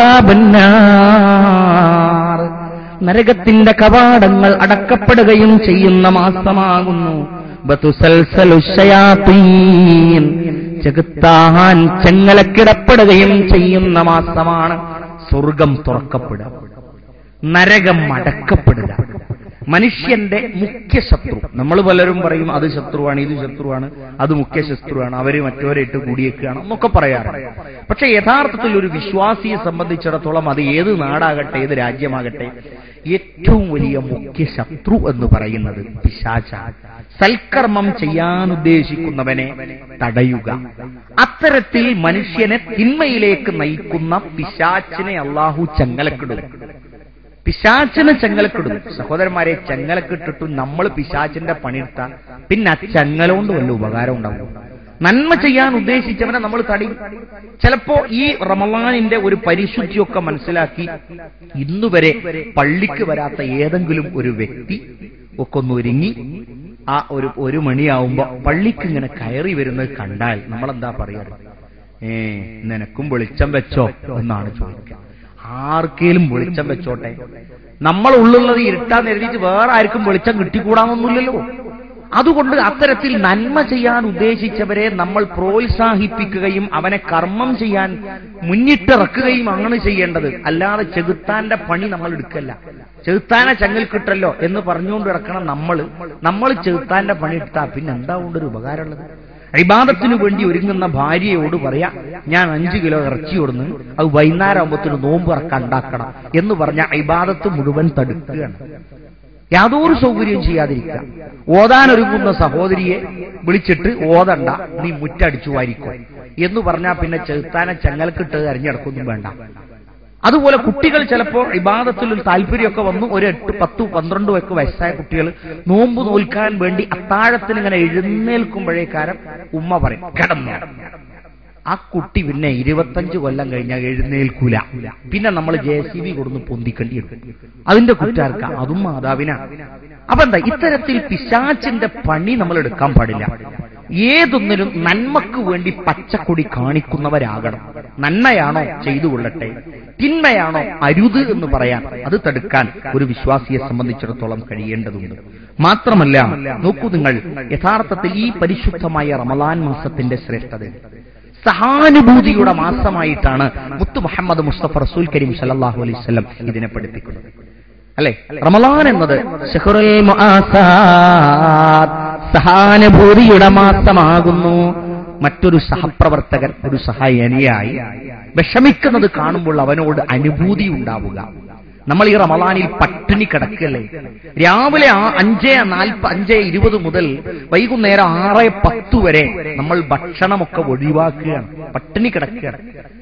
അബ്വാബന്നാർ. നരകത്തിന്റെ കവാടങ്ങൾ അടക്കപ്പെടുകയും ചെയ്യുന്ന മാസമാകുന്നു ബതുസൽസലു ശയാത്തീൻ. ചെകുത്താൻ ചെങ്ങലക്കിടപ്പെടുകയും ചെയ്യുന്ന മാസമാണ് സ്വർഗം തുറക്കപ്പെടുക നരകം അടക്കപ്പെടുക മനുഷ്യന്റെ മുഖ്യ ശത്രു നമ്മൾ പലരും പറയും അത് ശത്രുവാണ് ഇത് ശത്രുവാണ് അത് മുഖ്യ ശത്രുവാണ് അവര് മറ്റവരായിട്ട് കൂടിയേക്കുകയാണ് എന്നൊക്കെ പറയാറുണ്ട് പക്ഷെ യഥാർത്ഥത്തിൽ ഒരു വിശ്വാസിയെ സംബന്ധിച്ചിടത്തോളം അത് ഏത് നാടാകട്ടെ ഏത് രാജ്യമാകട്ടെ ഏറ്റവും വലിയ മുഖ്യ ശത്രു എന്ന് പറയുന്നത് പിശാചാണ് സൽക്കർമ്മം ചെയ്യാൻ ഉദ്ദേശിക്കുന്നവനെ തടയുക അത്തരത്തിൽ മനുഷ്യനെ തിന്മയിലേക്ക് നയിക്കുന്ന പിശാച്ചിനെ അള്ളാഹു ചങ്ങലക്കിടും പിശാച്ചിന് ചെങ്ങലക്കിടും സഹോദരന്മാരെ ചെങ്ങലക്കിട്ടിട്ടും നമ്മൾ പിശാച്ചിന്റെ പണിയെടുത്താൽ പിന്നെ ആ ചെങ്ങലോണ്ട് വല്ല ഉപകാരം ഉണ്ടാവും നന്മ ചെയ്യാൻ ഉദ്ദേശിച്ചവനെ നമ്മൾ തടയും ചിലപ്പോ ഈ റമലാനിന്റെ ഒരു പരിശുദ്ധിയൊക്കെ മനസ്സിലാക്കി ഇന്നുവരെ പള്ളിക്ക് വരാത്ത ഏതെങ്കിലും ഒരു വ്യക്തി ഒക്കെ ഒന്ന് ഒരുങ്ങി ആ ഒരു ഒരു മണിയാവുമ്പോ പള്ളിക്ക് ഇങ്ങനെ കയറി വരുന്നത് കണ്ടാൽ നമ്മളെന്താ പറയാറ് ഏ നിനക്കും വെളിച്ചം വെച്ചോ എന്നാണ് ചോദിക്കുക ആർക്കേലും വെളിച്ചം വെച്ചോട്ടെ നമ്മൾ ഉള്ളുള്ളത് ഇരുട്ടാന്ന് എഴുതിയിട്ട് വേറെ ആർക്കും വെളിച്ചം കിട്ടിക്കൂടാന്നൊന്നുമില്ലല്ലോ അതുകൊണ്ട് അത്തരത്തിൽ നന്മ ചെയ്യാൻ ഉദ്ദേശിച്ചവരെ നമ്മൾ പ്രോത്സാഹിപ്പിക്കുകയും അവനെ കർമ്മം ചെയ്യാൻ മുന്നിട്ടിറക്കുകയും ആണ് ചെയ്യേണ്ടത് അല്ലാതെ ചെകുത്താന്റെ പണി നമ്മൾ എടുക്കല്ല ചെകുത്താനെ ചങ്ങൽ കിട്ടല്ലോ എന്ന് പറഞ്ഞുകൊണ്ട് ഇറക്കണം നമ്മൾ നമ്മൾ ചെകുത്താന്റെ പണി എടുത്താൽ പിന്നെ എന്താ കൊണ്ടൊരു ഉപകാരമുള്ളത് ഇബാദത്തിനു വേണ്ടി ഒരുങ്ങുന്ന ഭാര്യയോട് പറയാ ഞാൻ അഞ്ചു കിലോ ഇറച്ചി കൊടുന്ന് അത് വൈകുന്നേരം ആകുമ്പോഴത്തേന് നോമ്പ് ഇറക്കാൻ ഉണ്ടാക്കണം എന്ന് പറഞ്ഞ ഇബാദത്ത് മുഴുവൻ തടുക്കുകയാണ് യാതൊരു സൗകര്യവും ചെയ്യാതിരിക്കുക ഓതാനൊരുങ്ങുന്ന സഹോദരിയെ വിളിച്ചിട്ട് ഓതണ്ട നീ മുറ്റടിച്ചു വാരിക്കോ എന്ന് പറഞ്ഞാൽ പിന്നെ ചെറുത്താനെ ചങ്ങലക്കിട്ട് അരിഞ്ഞടക്കൊന്നും വേണ്ട അതുപോലെ കുട്ടികൾ ചിലപ്പോൾ ഇബാദത്തിൽ ഒരു താല്പര്യമൊക്കെ വന്നു ഒരു എട്ട് പത്ത് പന്ത്രണ്ട് ഒക്കെ വയസ്സായ കുട്ടികൾ നോമ്പ് നോൽക്കാൻ വേണ്ടി അത്താഴത്തിന് ഇങ്ങനെ എഴുന്നേൽക്കുമ്പോഴേക്കാരം ഉമ്മ പറയും കിടന്നു ആ കുട്ടി പിന്നെ ഇരുപത്തഞ്ച് കൊല്ലം കഴിഞ്ഞാൽ എഴുന്നേൽക്കൂല പിന്നെ നമ്മൾ ജെ സി ബി കൊടുന്ന് പൊന്തിക്കേണ്ടി വരും അതിന്റെ കുറ്റാർക്ക അതും മാതാവിനാ അപ്പൊ എന്താ ഇത്തരത്തിൽ പിശാച്ചിന്റെ പണി നമ്മൾ എടുക്കാൻ പാടില്ല ഏതൊന്നിനും നന്മക്ക് വേണ്ടി പച്ചക്കൊടി കാണിക്കുന്നവരാകണം നന്മയാണോ ചെയ്തു കൊള്ളട്ടെ തിന്മയാണോ അരുത് എന്ന് പറയാൻ അത് തടുക്കാൻ ഒരു വിശ്വാസിയെ സംബന്ധിച്ചിടത്തോളം കഴിയേണ്ടതുണ്ട് മാത്രമല്ല നോക്കൂ നിങ്ങൾ യഥാർത്ഥത്തിൽ ഈ പരിശുദ്ധമായ റമലാൻ മാസത്തിന്റെ ശ്രേഷ്ഠത സഹാനുഭൂതിയുടെ മാസമായിട്ടാണ് മുത്തു മുഹമ്മദ് മുസ്തഫ റസൂൽ കരീം സല്ലല്ലാഹു അലൈഹി വസല്ലം ഇതിനെ പഠിപ്പിക്കുന്നത് അല്ലെ റമലാൻ എന്നത് ഷഹറുൽ മുആസാത്ത്, സഹാനുഭൂതിയുടെ മാസമാകുന്നു മറ്റൊരു സഹപ്രവർത്തകൻ ഒരു സഹായനിയായി വിഷമിക്കുന്നത് കാണുമ്പോൾ അവനോട് അനുഭൂതി ഉണ്ടാവുക നമ്മൾ ഈ റമലാനിൽ പട്ടിണി കിടക്കല്ലേ രാവിലെ ആ അഞ്ചേ നാൽപ്പ അഞ്ചേ ഇരുപത് മുതൽ വൈകുന്നേരം ആറ് പത്ത് വരെ നമ്മൾ ഭക്ഷണമൊക്കെ ഒഴിവാക്കുകയാണ് പട്ടിണി കിടക്കുകയാണ്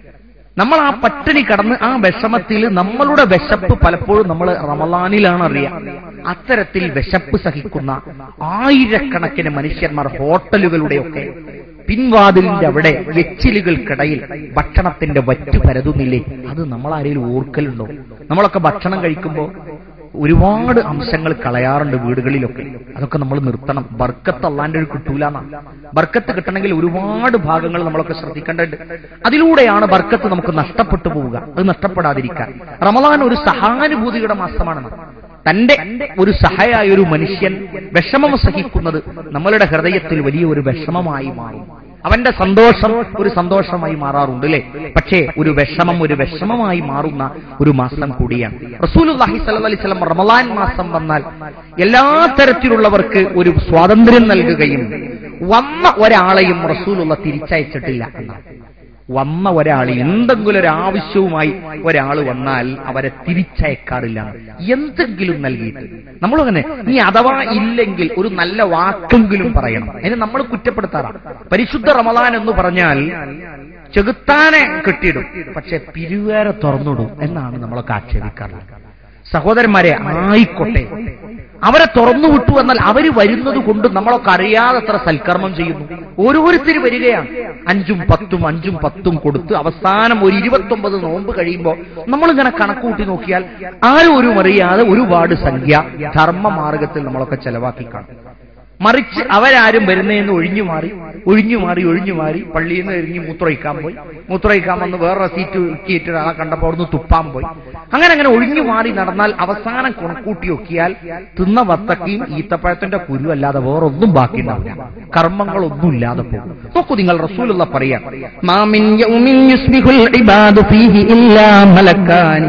നമ്മൾ ആ പട്ടിണി കടന്ന് ആ വിഷമത്തിൽ നമ്മളുടെ വിശപ്പ് പലപ്പോഴും നമ്മൾ റമലാനിലാണ് അറിയാം അത്തരത്തിൽ വിശപ്പ് സഹിക്കുന്ന ആയിരക്കണക്കിന് മനുഷ്യന്മാർ ഹോട്ടലുകളുടെയൊക്കെ പിൻവാതിലിന്റെ അവിടെ എച്ചിലുകൾക്കിടയിൽ ഭക്ഷണത്തിന്റെ വറ്റ് പരതുന്നില്ലേ അത് നമ്മൾ ആരെങ്കിലും ഓർക്കലുണ്ടോ നമ്മളൊക്കെ ഭക്ഷണം കഴിക്കുമ്പോൾ ഒരുപാട് അംശങ്ങൾ കളയാറുണ്ട് വീടുകളിലൊക്കെ അതൊക്കെ നമ്മൾ നിർത്തണം ബർക്കത്ത് അള്ളാന്റെ ഒരു കിട്ടൂലെന്നാ ബർക്കത്ത് കിട്ടണമെങ്കിൽ ഒരുപാട് ഭാഗങ്ങൾ നമ്മളൊക്കെ ശ്രദ്ധിക്കേണ്ടതുണ്ട് അതിലൂടെയാണ് ബർക്കത്ത് നമുക്ക് നഷ്ടപ്പെട്ടു പോവുക അത് നഷ്ടപ്പെടാതിരിക്കാൻ റമദാൻ ഒരു സഹാനുഭൂതിയുടെ മാസമാണ് തന്റെ ഒരു സഹായ ഒരു മനുഷ്യൻ വിഷമം സഹിക്കുന്നത് നമ്മളുടെ ഹൃദയത്തിൽ വലിയ ഒരു വിഷമമായി മാറും അവന്റെ സന്തോഷം ഒരു സന്തോഷമായി മാറാറുണ്ട് അല്ലേ പക്ഷേ ഒരു വിഷമം ഒരു വിഷമമായി മാറുന്ന ഒരു മാസം കൂടിയാണ് റസൂലുള്ളാഹി സ്വല്ലല്ലാഹി അലൈഹി വസല്ലം റമളാൻ മാസം വന്നാൽ എല്ലാ തരത്തിലുള്ളവർക്ക് ഒരു സ്വാതന്ത്ര്യം നൽകുകയും വന്ന ഒരാളെയും റസൂലുള്ള തിരിച്ചയച്ചിട്ടില്ല എന്നാണ് വന്ന ഒരാൾ എന്തെങ്കിലും ഒരു ആവശ്യവുമായി ഒരാൾ വന്നാൽ അവരെ തിരിച്ചയക്കാറില്ല എന്തെങ്കിലും നൽകിയിട്ട് നമ്മളങ്ങനെ നീ അഥവാ ഇല്ലെങ്കിൽ ഒരു നല്ല വാക്കെങ്കിലും പറയണം അതിന് നമ്മൾ കുറ്റപ്പെടുത്താറാണ് പരിശുദ്ധ റമദാൻ എന്ന് പറഞ്ഞാൽ ചെകുത്താനെ കെട്ടിയിടും പക്ഷെ പിരിവേറെ തുറന്നിടും എന്നാണ് നമ്മളൊക്കെ ആക്ഷേപിക്കാറുള്ളത് സഹോദരന്മാരെ ആയിക്കോട്ടെ അവരെ തുറന്നു വിട്ടു എന്നാൽ അവര് വരുന്നത് കൊണ്ട് നമ്മളൊക്കെ അറിയാതെ അത്ര സൽക്കർമ്മം ചെയ്യുന്നു ഓരോരുത്തർ വരികയാണ് അഞ്ചും പത്തും അഞ്ചും പത്തും കൊടുത്ത് അവസാനം ഒരു ഇരുപത്തൊമ്പത് നോമ്പ് കഴിയുമ്പോൾ നമ്മളിങ്ങനെ കണക്കൂട്ടി നോക്കിയാൽ ആരും ഒരു അറിയാതെ ഒരുപാട് സംഖ്യ ധർമ്മമാർഗത്തിൽ നമ്മളൊക്കെ ചെലവാക്കി കാണും മറിച്ച് അവരാരും വരുന്നതെന്ന് ഒഴിഞ്ഞു മാറി ഒഴിഞ്ഞു മാറി ഒഴിഞ്ഞു മാറി പള്ളിയിൽ നിന്ന് എറിഞ്ഞ് മൂത്രമൊഴിക്കാൻ പോയി മൂത്രമൊഴിക്കാൻ വന്ന് വേറെ സീറ്റ് ഇറക്കിയിട്ട് ആളെ കണ്ടപ്പോൾ അവിടുന്ന് തുപ്പാൻ പോയി അങ്ങനെ അങ്ങനെ ഒഴിഞ്ഞു മാറി നടന്നാൽ അവസാനം കണക്കൂട്ടി നോക്കിയാൽ തിന്ന വത്തക്കയും ഈത്തപ്പഴത്തിന്റെ കുരു അല്ലാതെ വേറൊന്നും ബാക്കി ഉണ്ടാവില്ല കർമ്മങ്ങളൊന്നും ഇല്ലാതെ പോകും നോക്കൂ നിങ്ങൾ റസൂലുള്ള പറയാം മാമിൻ യൗമിൻ യുസ്ബിഹുൽ ഇബാദു ഫീഹി ഇല്ലാ മലക്കാനി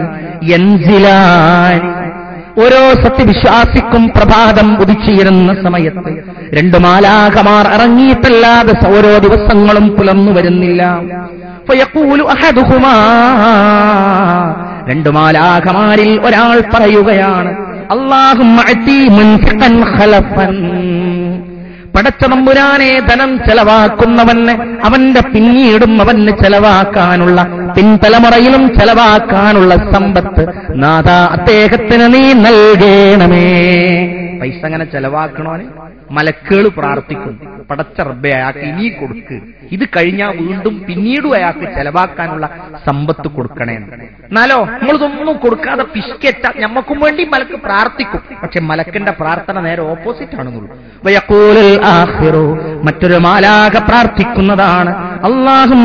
യൻസിലാനി ഓരോ സത്യവിശ്വാസിക്കും പ്രഭാതം ഉദിച്ചുയരുന്ന സമയത്ത് രണ്ടു മാലാകമാർ ഇറങ്ങിയിട്ടല്ലാതെ ഓരോ ദിവസങ്ങളും പുലർന്നു വരുന്നില്ല ഫയഖൂലു അഹദുഹുമാ രണ്ടു മാലാകമാരിൽ ഒരാൾ പറയുകയാണ് അള്ളാഹും പടച്ച നമ്പുരാനെ ധനം ചെലവാക്കുന്നവന് അവന്റെ പിന്നീടും അവന് ചെലവാക്കാനുള്ള പിൻതലമുറയിലും ചെലവാക്കാനുള്ള സമ്പത്ത് നാഥ അദ്ദേഹത്തിന് നീ നൽകണമേ പൈസ അങ്ങനെ ചെലവാക്കണോന് മലക്കുകൾ പ്രാർത്ഥിക്കും പടച്ച റബ്ബെ അയാൾക്ക് ഇനി കൊടുക്ക് ഇത് കഴിഞ്ഞാൽ വീണ്ടും പിന്നീടും അയാൾക്ക് ചെലവാക്കാനുള്ള സമ്പത്ത് കൊടുക്കണേ എന്നാലോ നമ്മളിതൊന്നും കൊടുക്കാതെ പിഷ്കെറ്റ ഞമ്മക്കും വേണ്ടി മലക്ക് പ്രാർത്ഥിക്കും പക്ഷെ മലക്കിന്റെ പ്രാർത്ഥന നേരെ ഓപ്പോസിറ്റ് ആണെന്നുള്ളൂ വയക്കൂലൽ ആഖിറു മറ്റൊരു മാലാക പ്രാർത്ഥിക്കുന്നതാണ് അള്ളാഹും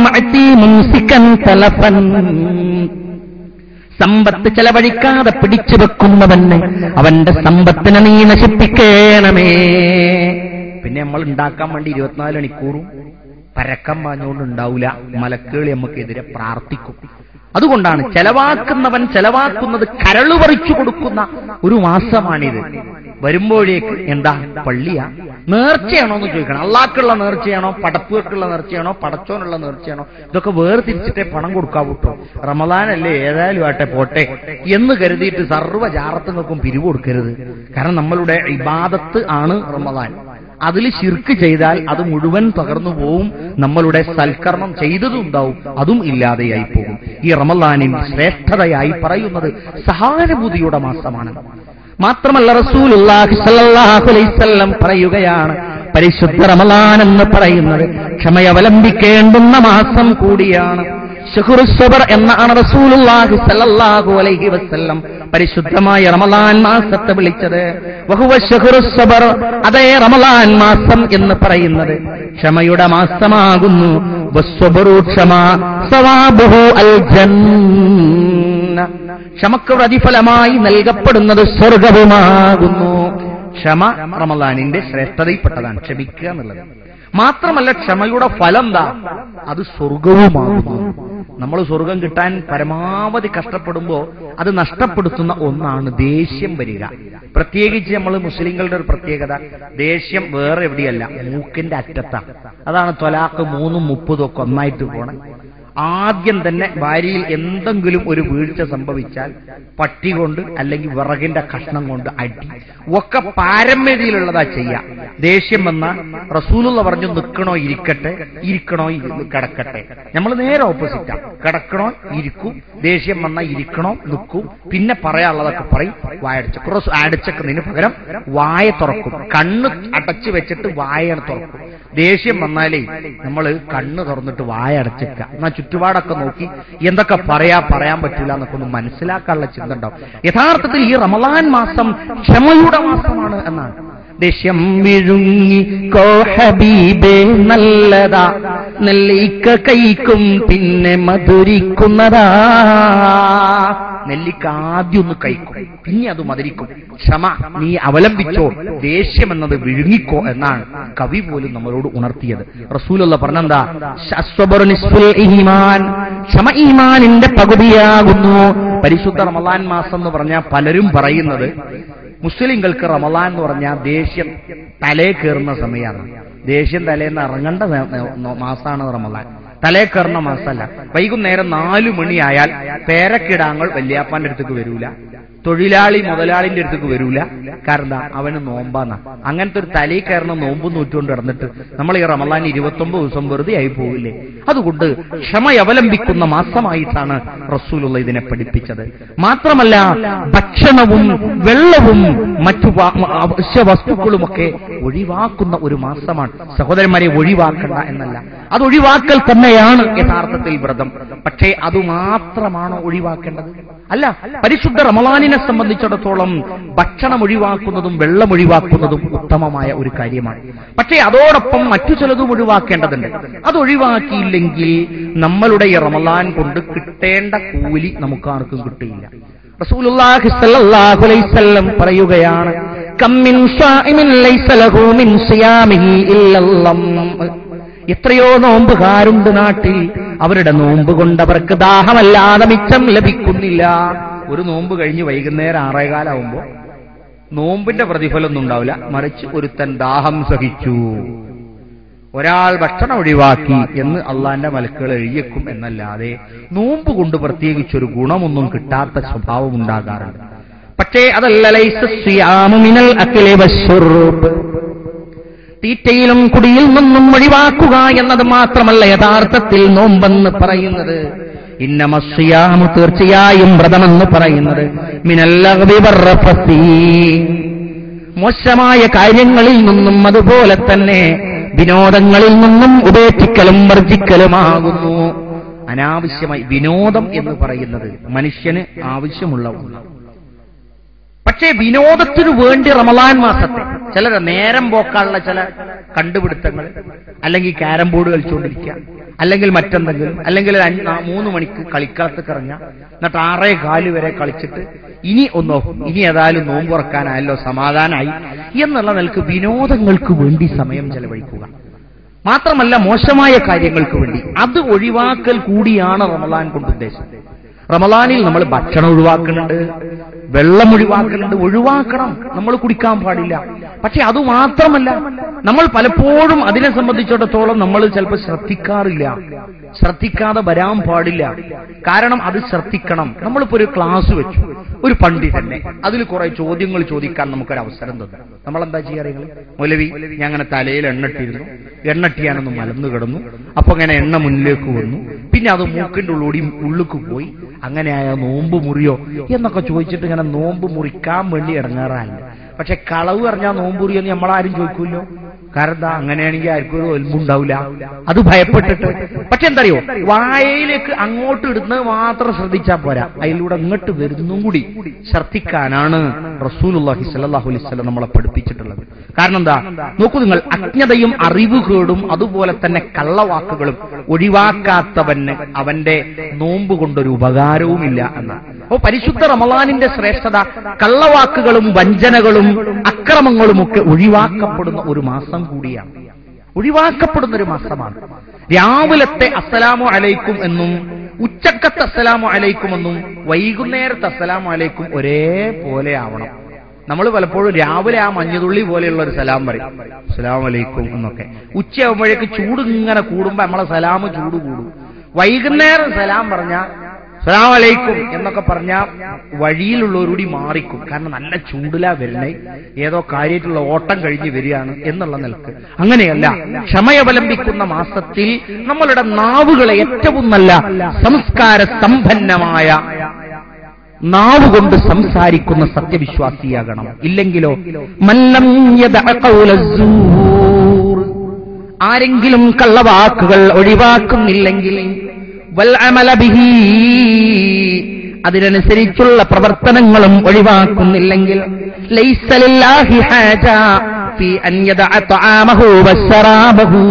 സമ്പത്ത് ചെലവഴിക്കാതെ പിടിച്ചു വെക്കുന്നവന് അവന്റെ സമ്പത്തിനെ നീ നശിപ്പിക്കണമേ പിന്നെ നമ്മൾ ഉണ്ടാക്കാൻ വേണ്ടി ഇരുപത്തിനാല് മണിക്കൂറും പരക്കം പാഞ്ഞുകൊണ്ട് ഉണ്ടാവില്ല മലക്കുകൾ നമുക്കെതിരെ പ്രാർത്ഥിക്കും അതുകൊണ്ടാണ് ചെലവാക്കുന്നവൻ ചെലവാക്കുന്നത് കരളു പറിച്ചു കൊടുക്കുന്ന ഒരു മാസമാണിത് വരുമ്പോഴേക്ക് എന്താ പള്ളിയാ നേർച്ചയാണോ എന്ന് ചോദിക്കണം അള്ളാഹ്ക്കുള്ള നേർച്ചയാണോ പടപ്പുകൾക്കുള്ള നേർച്ചയാണോ പടച്ചോനുള്ള നേർച്ചയാണോ ഇതൊക്കെ വേർതിരിച്ചിട്ടേ പണം കൊടുക്കാൻ വിട്ടു റമദാനല്ലേ ഏതായാലും ആട്ടെ പോട്ടെ എന്ന് കരുതിയിട്ട് സർവ്വ ജാറത്തുങ്ങൾക്കും പിരിവ് കൊടുക്കരുത് കാരണം നമ്മളുടെ ഇബാദത്ത് ആണ് റമദാൻ അതിൽ ശിർക്ക് ചെയ്താൽ അത് മുഴുവൻ തകർന്നു പോവും നമ്മളുടെ സൽക്കർമ്മം ചെയ്തതും ഉണ്ടാവും അതും ഇല്ലാതെയായി പോകും ഈ റമലാനിൻ ശ്രേഷ്ഠതയായി പറയുന്നത് സഹാനുഭൂതിയുടെ മാസമാണ് മാത്രമല്ല റസൂലുള്ളാഹി സ്വല്ലല്ലാഹു അലൈഹി വസല്ലം പറയുകയാണ് പരിശുദ്ധ റമലാൻ എന്ന് പറയുന്നത് ക്ഷമയവലംബിക്കേണ്ടുന്ന മാസം കൂടിയാണ് ഷഹുറു സബർ എന്നാണ് റസൂലുള്ളാഹി സ്വല്ലല്ലാഹു അലൈഹി വസല്ലം പരിശുദ്ധമായ റമലാൻ മാസത്തെ വിളിച്ചത് വഹുവ ഷഹുറു സബർ അതേ റമലാൻ മാസം എന്ന് പറയുന്നത് ക്ഷമയുടെ മാസമാകുന്നു വസ്വബറു ക്ഷമ സവാബുഹു അൽ ജന്ന ക്ഷമക്ക് പ്രതിഫലമായി നൽകപ്പെടുന്നത് സ്വർഗവുമാകുന്നു ക്ഷമ റമലാനിന്റെ ശ്രേഷ്ഠതയിൽപ്പെട്ടതാണ് ക്ഷമിക്കുക എന്നുള്ളത് മാത്രമല്ല ക്ഷമയുടെ ഫലം എന്താ അത് സ്വർഗവുമാകുന്നു നമ്മൾ സ്വർഗം കിട്ടാൻ പരമാവധി കഷ്ടപ്പെടുമ്പോൾ അത് നഷ്ടപ്പെടുത്തുന്ന ഒന്നാണ് ദേഷ്യം വരിക പ്രത്യേകിച്ച് നമ്മൾ മുസ്ലിങ്ങളുടെ ഒരു പ്രത്യേകത ദേഷ്യം വേറെ എവിടെയല്ല മൂക്കിന്റെ അറ്റത്താണ് അതാണ് തൊലാക്ക് മൂന്നും മുപ്പതും ഒക്കെ ഒന്നായിട്ട് പോണേ ആദ്യം തന്നെ ഭാര്യയിൽ എന്തെങ്കിലും ഒരു വീഴ്ച സംഭവിച്ചാൽ പട്ടി കൊണ്ട് അല്ലെങ്കിൽ വിറകിന്റെ കഷ്ണം കൊണ്ട് അടി ഒക്കെ പാരമ്പര്യയിലുള്ളതാ ചെയ്യാം ദേഷ്യം വന്ന റസൂലുള്ള പറഞ്ഞു നിൽക്കണോ ഇരിക്കട്ടെ ഇരിക്കണോ ഇരി- കിടക്കട്ടെ നമ്മൾ നേരെ ഓപ്പോസിറ്റാ കിടക്കണോ ഇരിക്കും ദേഷ്യം വന്ന ഇരിക്കണോ നിൽക്കും പിന്നെ പറയാനുള്ളതൊക്കെ പറയും വായടച്ചു ക്രോസ് അടച്ചക്കുന്നതിന് പകരം വായ തുറക്കും കണ്ണ് അടച്ചു വെച്ചിട്ട് വായ തുറക്കും ദേഷ്യം വന്നാലേ നമ്മൾ കണ്ണ് തുറന്നിട്ട് വായ അടച്ചേക്കുക എന്നാ ചുറ്റുപാടൊക്കെ നോക്കി എന്തൊക്കെ പറയാ പറയാൻ പറ്റില്ല എന്നൊക്കെ ഒന്ന് മനസ്സിലാക്കാനുള്ള ചിന്ത ഉണ്ടാവും യഥാർത്ഥത്തിൽ ഈ റമലാൻ മാസം ക്ഷമയുടെ മാസമാണ് എന്നാണ് ദേഷ്യം വിഴുങ്ങി കോ ഹബീബേ നല്ലതാ നെല്ലിക്ക കൈക്കും പിന്നെ മധുരിക്കുന്നതാ നെല്ലിക്ക ആദ്യം ഒന്ന് കഴിക്കും പിന്നെ അത് മധുരിക്കും ക്ഷമ നീ അവലംബിച്ചോ ദേഷ്യം എന്നത് വിഴുങ്ങിക്കോ എന്നാണ് കവി പോലും നമ്മളോട് ഉണർത്തിയത് റസൂലുള്ള പറഞ്ഞെന്താ ശസ്വബറു നിസ്ഫുൽ ഈമാൻ ക്ഷമ ഈമാനിന്റെ പകുതിയാകുന്നു പരിശുദ്ധ റമലാൻ മാസം എന്ന് പറഞ്ഞാൽ പലരും പറയുന്നത് മുസ്ലിങ്ങൾക്ക് റമലാൻ എന്ന് പറഞ്ഞാൽ ദേഷ്യം തലേ കയറുന്ന സമയമാണ് ദേഷ്യം തലേന്ന് ഇറങ്ങേണ്ട നേ- നേ- മാസമാണ് റമലാൻ തലേ കയറുന്ന മാസമല്ല വൈകുന്നേരം നാലു മണിയായാൽ പേരക്കിടാങ്ങൾ വല്യാപ്പാന്റെ അടുത്തേക്ക് വരൂല തൊഴിലാളി മുതലാളിന്റെ അടുത്തേക്ക് വരൂല കാരണം എന്താ അവന് നോമ്പാന്ന അങ്ങനത്തെ ഒരു തലേ കയറുന്ന നോമ്പ് നൂറ്റുകൊണ്ട് കിടന്നിട്ട് നമ്മൾ ഈ റമലാൻ ഇരുപത്തൊമ്പത് ദിവസം വെറുതെ ആയി പോവില്ലേ അതുകൊണ്ട് ക്ഷമ അവലംബിക്കുന്ന മാസമായിട്ടാണ് റസൂലുള്ള ഇതിനെ പഠിപ്പിച്ചത് മാത്രമല്ല ഭക്ഷണവും വെള്ളവും മറ്റു വാ- അവശ്യ വസ്തുക്കളുമൊക്കെ ഒഴിവാക്കുന്ന ഒരു മാസമാണ് സഹോദരന്മാരെ ഒഴിവാക്കണ്ട എന്നല്ല അത് ഒഴിവാക്കൽ തന്നെയാണ് യഥാർത്ഥത്തിൽ വ്രതം പക്ഷേ അത് മാത്രമാണോ ഒഴിവാക്കേണ്ടത് അല്ല പരിശുദ്ധ റമലാനിനെ സംബന്ധിച്ചിടത്തോളം ഭക്ഷണം ഒഴിവാക്കുന്നതും വെള്ളം ഒഴിവാക്കുന്നതും ഉത്തമമായ ഒരു കാര്യമാണ് പക്ഷേ അതോടൊപ്പം മറ്റു ചിലതും ഒഴിവാക്കേണ്ടതുണ്ട് അത് ഒഴിവാക്കിയില്ലെങ്കിൽ നമ്മളുടെ ഈ റമലാൻ കൊണ്ട് കിട്ടേണ്ട കൂലി നമുക്കാർക്കും കിട്ടില്ല റസൂലുള്ളാഹി സ്വല്ലല്ലാഹു അലൈഹി വസല്ലം പറയുകയാണ് കമ്മിൻ സായിമിൻ ലൈസ ലഹു മിൻ സിയാമിഹി ഇല്ലല്ലം എത്രയോ നോമ്പുകാരുണ്ട് നാട്ടിൽ അവരുടെ നോമ്പ് കൊണ്ട് അവർക്ക് ദാഹമല്ലാതെ മിച്ചം ലഭിക്കുന്നില്ല ഒരു നോമ്പ് കഴിഞ്ഞ് വൈകുന്നേരം ആറേകാലാവുമ്പോ നോമ്പിന്റെ പ്രതിഫലമൊന്നും ഉണ്ടാവില്ല മറിച്ച് ഒരുത്തൻ ദാഹം സഹിച്ചു ഒരാൾ ഭക്ഷണം ഒഴിവാക്കി എന്ന് അള്ളാന്റെ മലക്കുകൾ എഴുതിയേക്കും എന്നല്ലാതെ നോമ്പ് കൊണ്ട് പ്രത്യേകിച്ചൊരു ഗുണമൊന്നും കിട്ടാത്ത സ്വഭാവം ഉണ്ടാകാറുണ്ട് പക്ഷേ അതല്ല ലൈസ സിയാമു മിനൽ അക്ലി വശ്ശുർബ്. തീറ്റയിലും കുടിയിൽ നിന്നും ഒഴിവാക്കുക എന്നത് മാത്രമല്ല യഥാർത്ഥത്തിൽ നോമ്പെന്ന് പറയുന്നത് ഇന്നമസ്യാമു തീർച്ചയായും വ്രതമെന്ന് പറയുന്നത് മിനല്ലഗ്വി വർറഫസി. മോശമായ കാര്യങ്ങളിൽ നിന്നും അതുപോലെ തന്നെ വിനോദങ്ങളിൽ നിന്നും ഉപേക്ഷിക്കലും വർജിക്കലുമാകുന്നു അനാവശ്യമായി വിനോദം എന്ന് പറയുന്നത് മനുഷ്യന് ആവശ്യമുള്ള ഒന്നാണ് പക്ഷേ വിനോദത്തിനു വേണ്ടി റമലാൻ മാസത്തെ ചില നേരം പോക്കാനുള്ള ചില കണ്ടുപിടുത്തങ്ങൾ അല്ലെങ്കിൽ ക്യാരം ബോർഡ് കളിച്ചുകൊണ്ടിരിക്കുക അല്ലെങ്കിൽ മറ്റെന്തെങ്കിലും അല്ലെങ്കിൽ ഒരു അഞ്ച് നാ- മൂന്ന് മണിക്ക് കളിക്കളത്തേക്ക് ഇറങ്ങുക എന്നിട്ട് ആറേ കാല് വരെ കളിച്ചിട്ട് ഇനി ഒന്നോ ഇനി ഏതായാലും നോമ്പ് തുറക്കാനായല്ലോ സമാധാനമായി എന്നുള്ള നിലക്ക് വിനോദങ്ങൾക്ക് വേണ്ടി സമയം ചെലവഴിക്കുക മാത്രമല്ല മോശമായ കാര്യങ്ങൾക്ക് വേണ്ടി അത് ഒഴിവാക്കൽ കൂടിയാണ് റമലാൻ കൊണ്ട് ഉദ്ദേശം റമലാനിൽ നമ്മൾ ഭക്ഷണം ഒഴിവാക്കുന്നുണ്ട് വെള്ളം ഒഴിവാക്കുന്നുണ്ട് ഒഴിവാക്കണം നമ്മൾ കുടിക്കാൻ പാടില്ല പക്ഷെ അത് മാത്രമല്ല നമ്മൾ പലപ്പോഴും അതിനെ സംബന്ധിച്ചിടത്തോളം നമ്മൾ ചിലപ്പോൾ ശ്രദ്ധിക്കാറില്ല ശ്രദ്ധിക്കാതെ വരാൻ പാടില്ല കാരണം അത് ശ്രദ്ധിക്കണം നമ്മളിപ്പോ ഒരു ക്ലാസ് വെച്ചു ഒരു പണ്ഡിതന്നെ അതിൽ കുറെ ചോദ്യങ്ങൾ ചോദിക്കാൻ നമുക്കൊരു അവസരം തന്നു നമ്മൾ എന്താ ചെയ്യാറിങ്ങൾ മൗലവി ഞാൻ അങ്ങനെ തലയിൽ എണ്ണട്ടിരുന്നു എണ്ണട്ടിയാനൊന്ന് മലന്നു കിടന്നു അപ്പൊ അങ്ങനെ എണ്ണ മുന്നിലേക്ക് വന്നു പിന്നെ അത് മൂക്കിന്റെ ഉള്ളൂടി ഉള്ളുക്ക് പോയി അങ്ങനെയായ നോമ്പ് മുറിയോ എന്നൊക്കെ ചോദിച്ചിട്ട് ഇങ്ങനെ നോമ്പ് മുറിക്കാൻ വേണ്ടി ഇറങ്ങാറാല്ല പക്ഷെ കളവ് പറഞ്ഞാൽ നോമ്പ് മുറിയെന്ന് നമ്മളാരും ചോദിക്കൂല്ലോ കാരണം എന്താ അങ്ങനെയാണെങ്കിൽ ആർക്കും ഒരു ഒൽമ്പുണ്ടാവില്ല അത് ഭയപ്പെട്ടിട്ട് പക്ഷെ എന്തറിയോ വായയിലേക്ക് അങ്ങോട്ട് ഇടുന്നത് മാത്രം ശ്രദ്ധിച്ചാൽ പോരാ അതിലൂടെ അങ്ങോട്ട് വരുന്നതും കൂടി ശ്രദ്ധിക്കാനാണ് റസൂലുള്ളാഹി സ്വല്ലല്ലാഹു അലൈഹി വസല്ലം നമ്മളെ പഠിപ്പിച്ചിട്ടുള്ളത് കാരണം എന്താ നോക്കൂ നിങ്ങൾ അജ്ഞതയും അറിവുകേടും അതുപോലെ തന്നെ കള്ളവാക്കുകളും ഒഴിവാക്കാത്തവന് അവന്റെ നോമ്പ് കൊണ്ടൊരു ഉപകാരവുമില്ല എന്നാണ് അപ്പോ പരിശുദ്ധ റമലാനിന്റെ ശ്രേഷ്ഠത കള്ളവാക്കുകളും വഞ്ചനകളും അക്രമങ്ങളുമൊക്കെ ഒഴിവാക്കപ്പെടുന്ന ഒരു മാസം കൂടിയാണ് ഒഴിവാക്കപ്പെടുന്ന ഒരു മാസമാണ് രാവിലത്തെ അസ്സലാമു അലൈക്കും എന്നും ഉച്ചക്കത്തെ അസ്സലാമു അലൈക്കും എന്നും വൈകുന്നേരത്തെ അസ്സലാമു അലൈക്കും ഒരേപോലെ ആവണം നമ്മൾ പലപ്പോഴും രാവിലെ ആ മഞ്ഞുതുള്ളി പോലെയുള്ള ഒരു സലാം പറയും അസ്സലാമു അലൈക്കും എന്നൊക്കെ ഉച്ചയാകുമ്പോഴേക്ക് ചൂട് ഇങ്ങനെ കൂടുമ്പോ നമ്മളെ സലാം ചൂട് കൂടും വൈകുന്നേരം സലാം പറഞ്ഞ സലാം അലൈക്കും എന്നൊക്കെ പറഞ്ഞ വഴിയിലുള്ളവരോടി മാറിക്കും കാരണം നല്ല ചൂടിലാ വരുന്നേ ഏതോ കാര്യമായിട്ടുള്ള ഓട്ടം കഴിഞ്ഞ് വരികയാണ് എന്നുള്ള നിലക്ക് അങ്ങനെയല്ല ക്ഷമയവലംബിക്കുന്ന മാസത്തിൽ നമ്മളുടെ നാവുകളെ ഏറ്റവും നല്ല സംസ്കാര സമ്പന്നമായ നാവ് കൊണ്ട് സംസാരിക്കുന്ന സത്യവിശ്വാസിയാകണം ഇല്ലെങ്കിലോ മല്ലം യദഅ ഖൗല സ്സൂർ. ആരെങ്കിലും കള്ളവാക്കുകൾ ഒഴിവാക്കുന്നില്ലെങ്കിൽ വൽ അമല ബിഹി അതിനനുസരിച്ചുള്ള പ്രവർത്തനങ്ങളും ഒഴിവാക്കുന്നില്ലെങ്കിൽ ലൈസ ലില്ലാഹി ഹാജ ഫീ അൻ യദഅ തആമഹു വശറാബഹു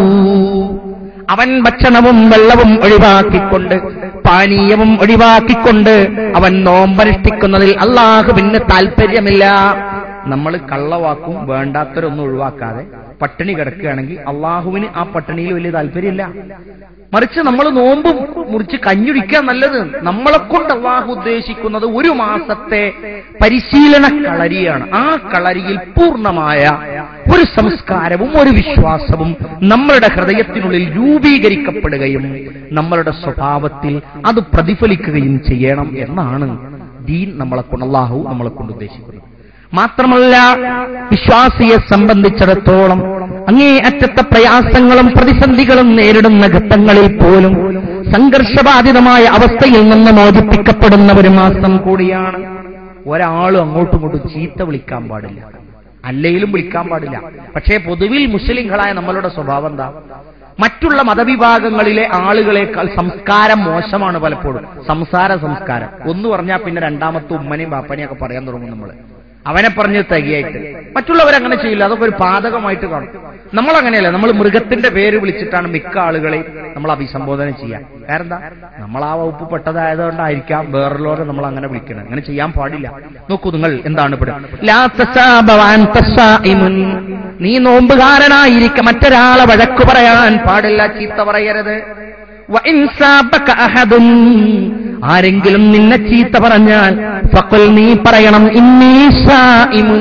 അവൻ ഭക്ഷണവും വെള്ളവും ഒഴിവാക്കിക്കൊണ്ട് പാനീയവും ഒഴിവാക്കിക്കൊണ്ട് അവൻ നോമ്പനുഷ്ഠിക്കുന്നതിൽ അള്ളാഹുവിന് താല്പര്യമില്ല നമ്മൾ കള്ളവാക്കും വേണ്ടാത്തരൊന്നും ഒഴിവാക്കാതെ പട്ടിണി കിടക്കുകയാണെങ്കിൽ അള്ളാഹുവിന് ആ പട്ടിണിയിൽ വലിയ താല്പര്യമില്ല മറിച്ച് നമ്മൾ നോമ്പ് മുറിച്ച് കഞ്ഞുടിക്കാൻ നല്ലത് നമ്മളെ കൊണ്ട് അള്ളാഹു ഉദ്ദേശിക്കുന്നത് ഒരു മാസത്തെ പരിശീലന കളരിയാണ് ആ കളരിയിൽ പൂർണ്ണമായ ഒരു സംസ്കാരവും ഒരു വിശ്വാസവും നമ്മളുടെ ഹൃദയത്തിനുള്ളിൽ രൂപീകരിക്കപ്പെടുകയും നമ്മളുടെ സ്വഭാവത്തിൽ അത് പ്രതിഫലിക്കുകയും ചെയ്യണം എന്നാണ് ദീൻ നമ്മളെ കൊണ്ട് അള്ളാഹു നമ്മളെ കൊണ്ട് ഉദ്ദേശിക്കുന്നത് മാത്രമല്ല വിശ്വാസിയെ സംബന്ധിച്ചിടത്തോളം അങ്ങേ അറ്റത്തെ പ്രയാസങ്ങളും പ്രതിസന്ധികളും നേരിടുന്ന ഘട്ടങ്ങളിൽ പോലും സംഘർഷബാധിതമായ അവസ്ഥയിൽ നിന്ന് മോചിപ്പിക്കപ്പെടുന്ന ഒരു മാസം കൂടിയാണ് ഒരാളും അങ്ങോട്ടും ഇങ്ങോട്ടും ചീത്ത വിളിക്കാൻ പാടില്ല അല്ലെങ്കിലും വിളിക്കാൻ പാടില്ല പക്ഷേ പൊതുവിൽ മുസ്ലിങ്ങളായ നമ്മളുടെ സ്വഭാവം എന്താ മറ്റുള്ള മതവിഭാഗങ്ങളിലെ ആളുകളെക്കാൾ സംസ്കാരം മോശമാണ് പലപ്പോഴും സംസാര സംസ്കാരം ഒന്ന് പറഞ്ഞാൽ പിന്നെ രണ്ടാമത്തെ ഉമ്മനെയും ബാപ്പനെയും ഒക്കെ പറയാൻ തുടങ്ങും നമ്മൾ അവനെ പറഞ്ഞ് തകിയായിട്ട് മറ്റുള്ളവരങ്ങനെ ചെയ്യില്ല അതൊക്കെ ഒരു പാതകമായിട്ട് കാണും നമ്മൾ അങ്ങനെയല്ല നമ്മൾ മൃഗത്തിന്റെ പേര് വിളിച്ചിട്ടാണ് മിക്ക ആളുകളെയും നമ്മൾ അഭിസംബോധന ചെയ്യാൻ കാരണം എന്താ നമ്മൾ ആ വകുപ്പ് പെട്ടതായതുകൊണ്ടായിരിക്കാം വേറുള്ളവരെ നമ്മൾ അങ്ങനെ വിളിക്കണം അങ്ങനെ ചെയ്യാൻ പാടില്ല നോക്കൂ നിങ്ങൾ എന്താണ് ഇവിടെ ലാ തസാബവാൻ തസായിമുൻ. നീ നോമ്പുകാരനായിരിക്ക മറ്റൊരാളെ വഴക്കു പറയാൻ പാടില്ല ചീത്ത പറയരുത് വഇൻ സാബക അഹദുൻ. ആരെങ്കിലും നിന്നെ ചീത്ത പറഞ്ഞാൽ ഫഖുൽ നീ പറയണം ഇന്നീ സായിമുൻ.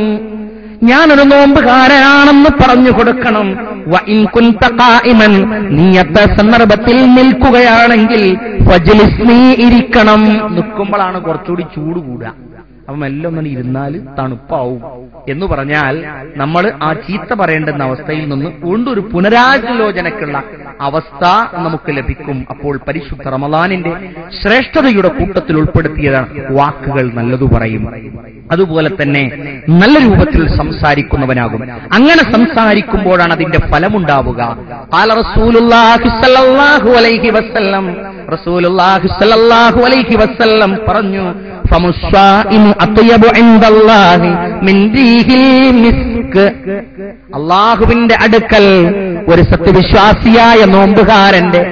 ഞാനൊരു നോമ്പുകാരനാണെന്ന് പറഞ്ഞു കൊടുക്കണം വഇൻ കുൻത ഖായിമൻ. നീ അത്ത സന്ദർഭത്തിൽ നിൽക്കുകയാണെങ്കിൽ ഫജ്ലിസ് നീ ഇരിക്കണം നിൽക്കുമ്പോഴാണ് കുറച്ചുകൂടി ചൂട് കൂടുക അപ്പൊ മെല്ലെ ഒന്നും ഇരുന്നാൽ തണുപ്പാവും എന്ന് പറഞ്ഞാൽ നമ്മൾ ആ ചീത്ത പറയേണ്ടുന്ന അവസ്ഥയിൽ നിന്ന് കൊണ്ടൊരു പുനരാലോചനക്കുള്ള അവസ്ഥ നമുക്ക് ലഭിക്കും അപ്പോൾ പരിശുദ്ധ റമദാനിന്റെ ശ്രേഷ്ഠതയുടെ കൂട്ടത്തിൽ ഉൾപ്പെടുത്തിയതാണ് വാക്കുകൾ നല്ലതു പറയും അതുപോലെ തന്നെ നല്ല രൂപത്തിൽ സംസാരിക്കുന്നവനാകും അങ്ങനെ സംസാരിക്കുമ്പോഴാണ് അതിന്റെ ഫലമുണ്ടാവുക ആല റസൂലുള്ളാഹി സ്വല്ലല്ലാഹു അലൈഹി വസല്ലം റസൂലുള്ളാഹി സ്വല്ലല്ലാഹു അലൈഹി വസല്ലം പറഞ്ഞു ഫമുസ്വാഇമു അത്യബു ഇൻദല്ലാഹി മിൻ റീഹിൽ മിസ്ക് അള്ളാഹുവിന്റെ അടുക്കൽ ഒരു സത്യവിശ്വാസിയായ നോമ്പുകാരന്റെ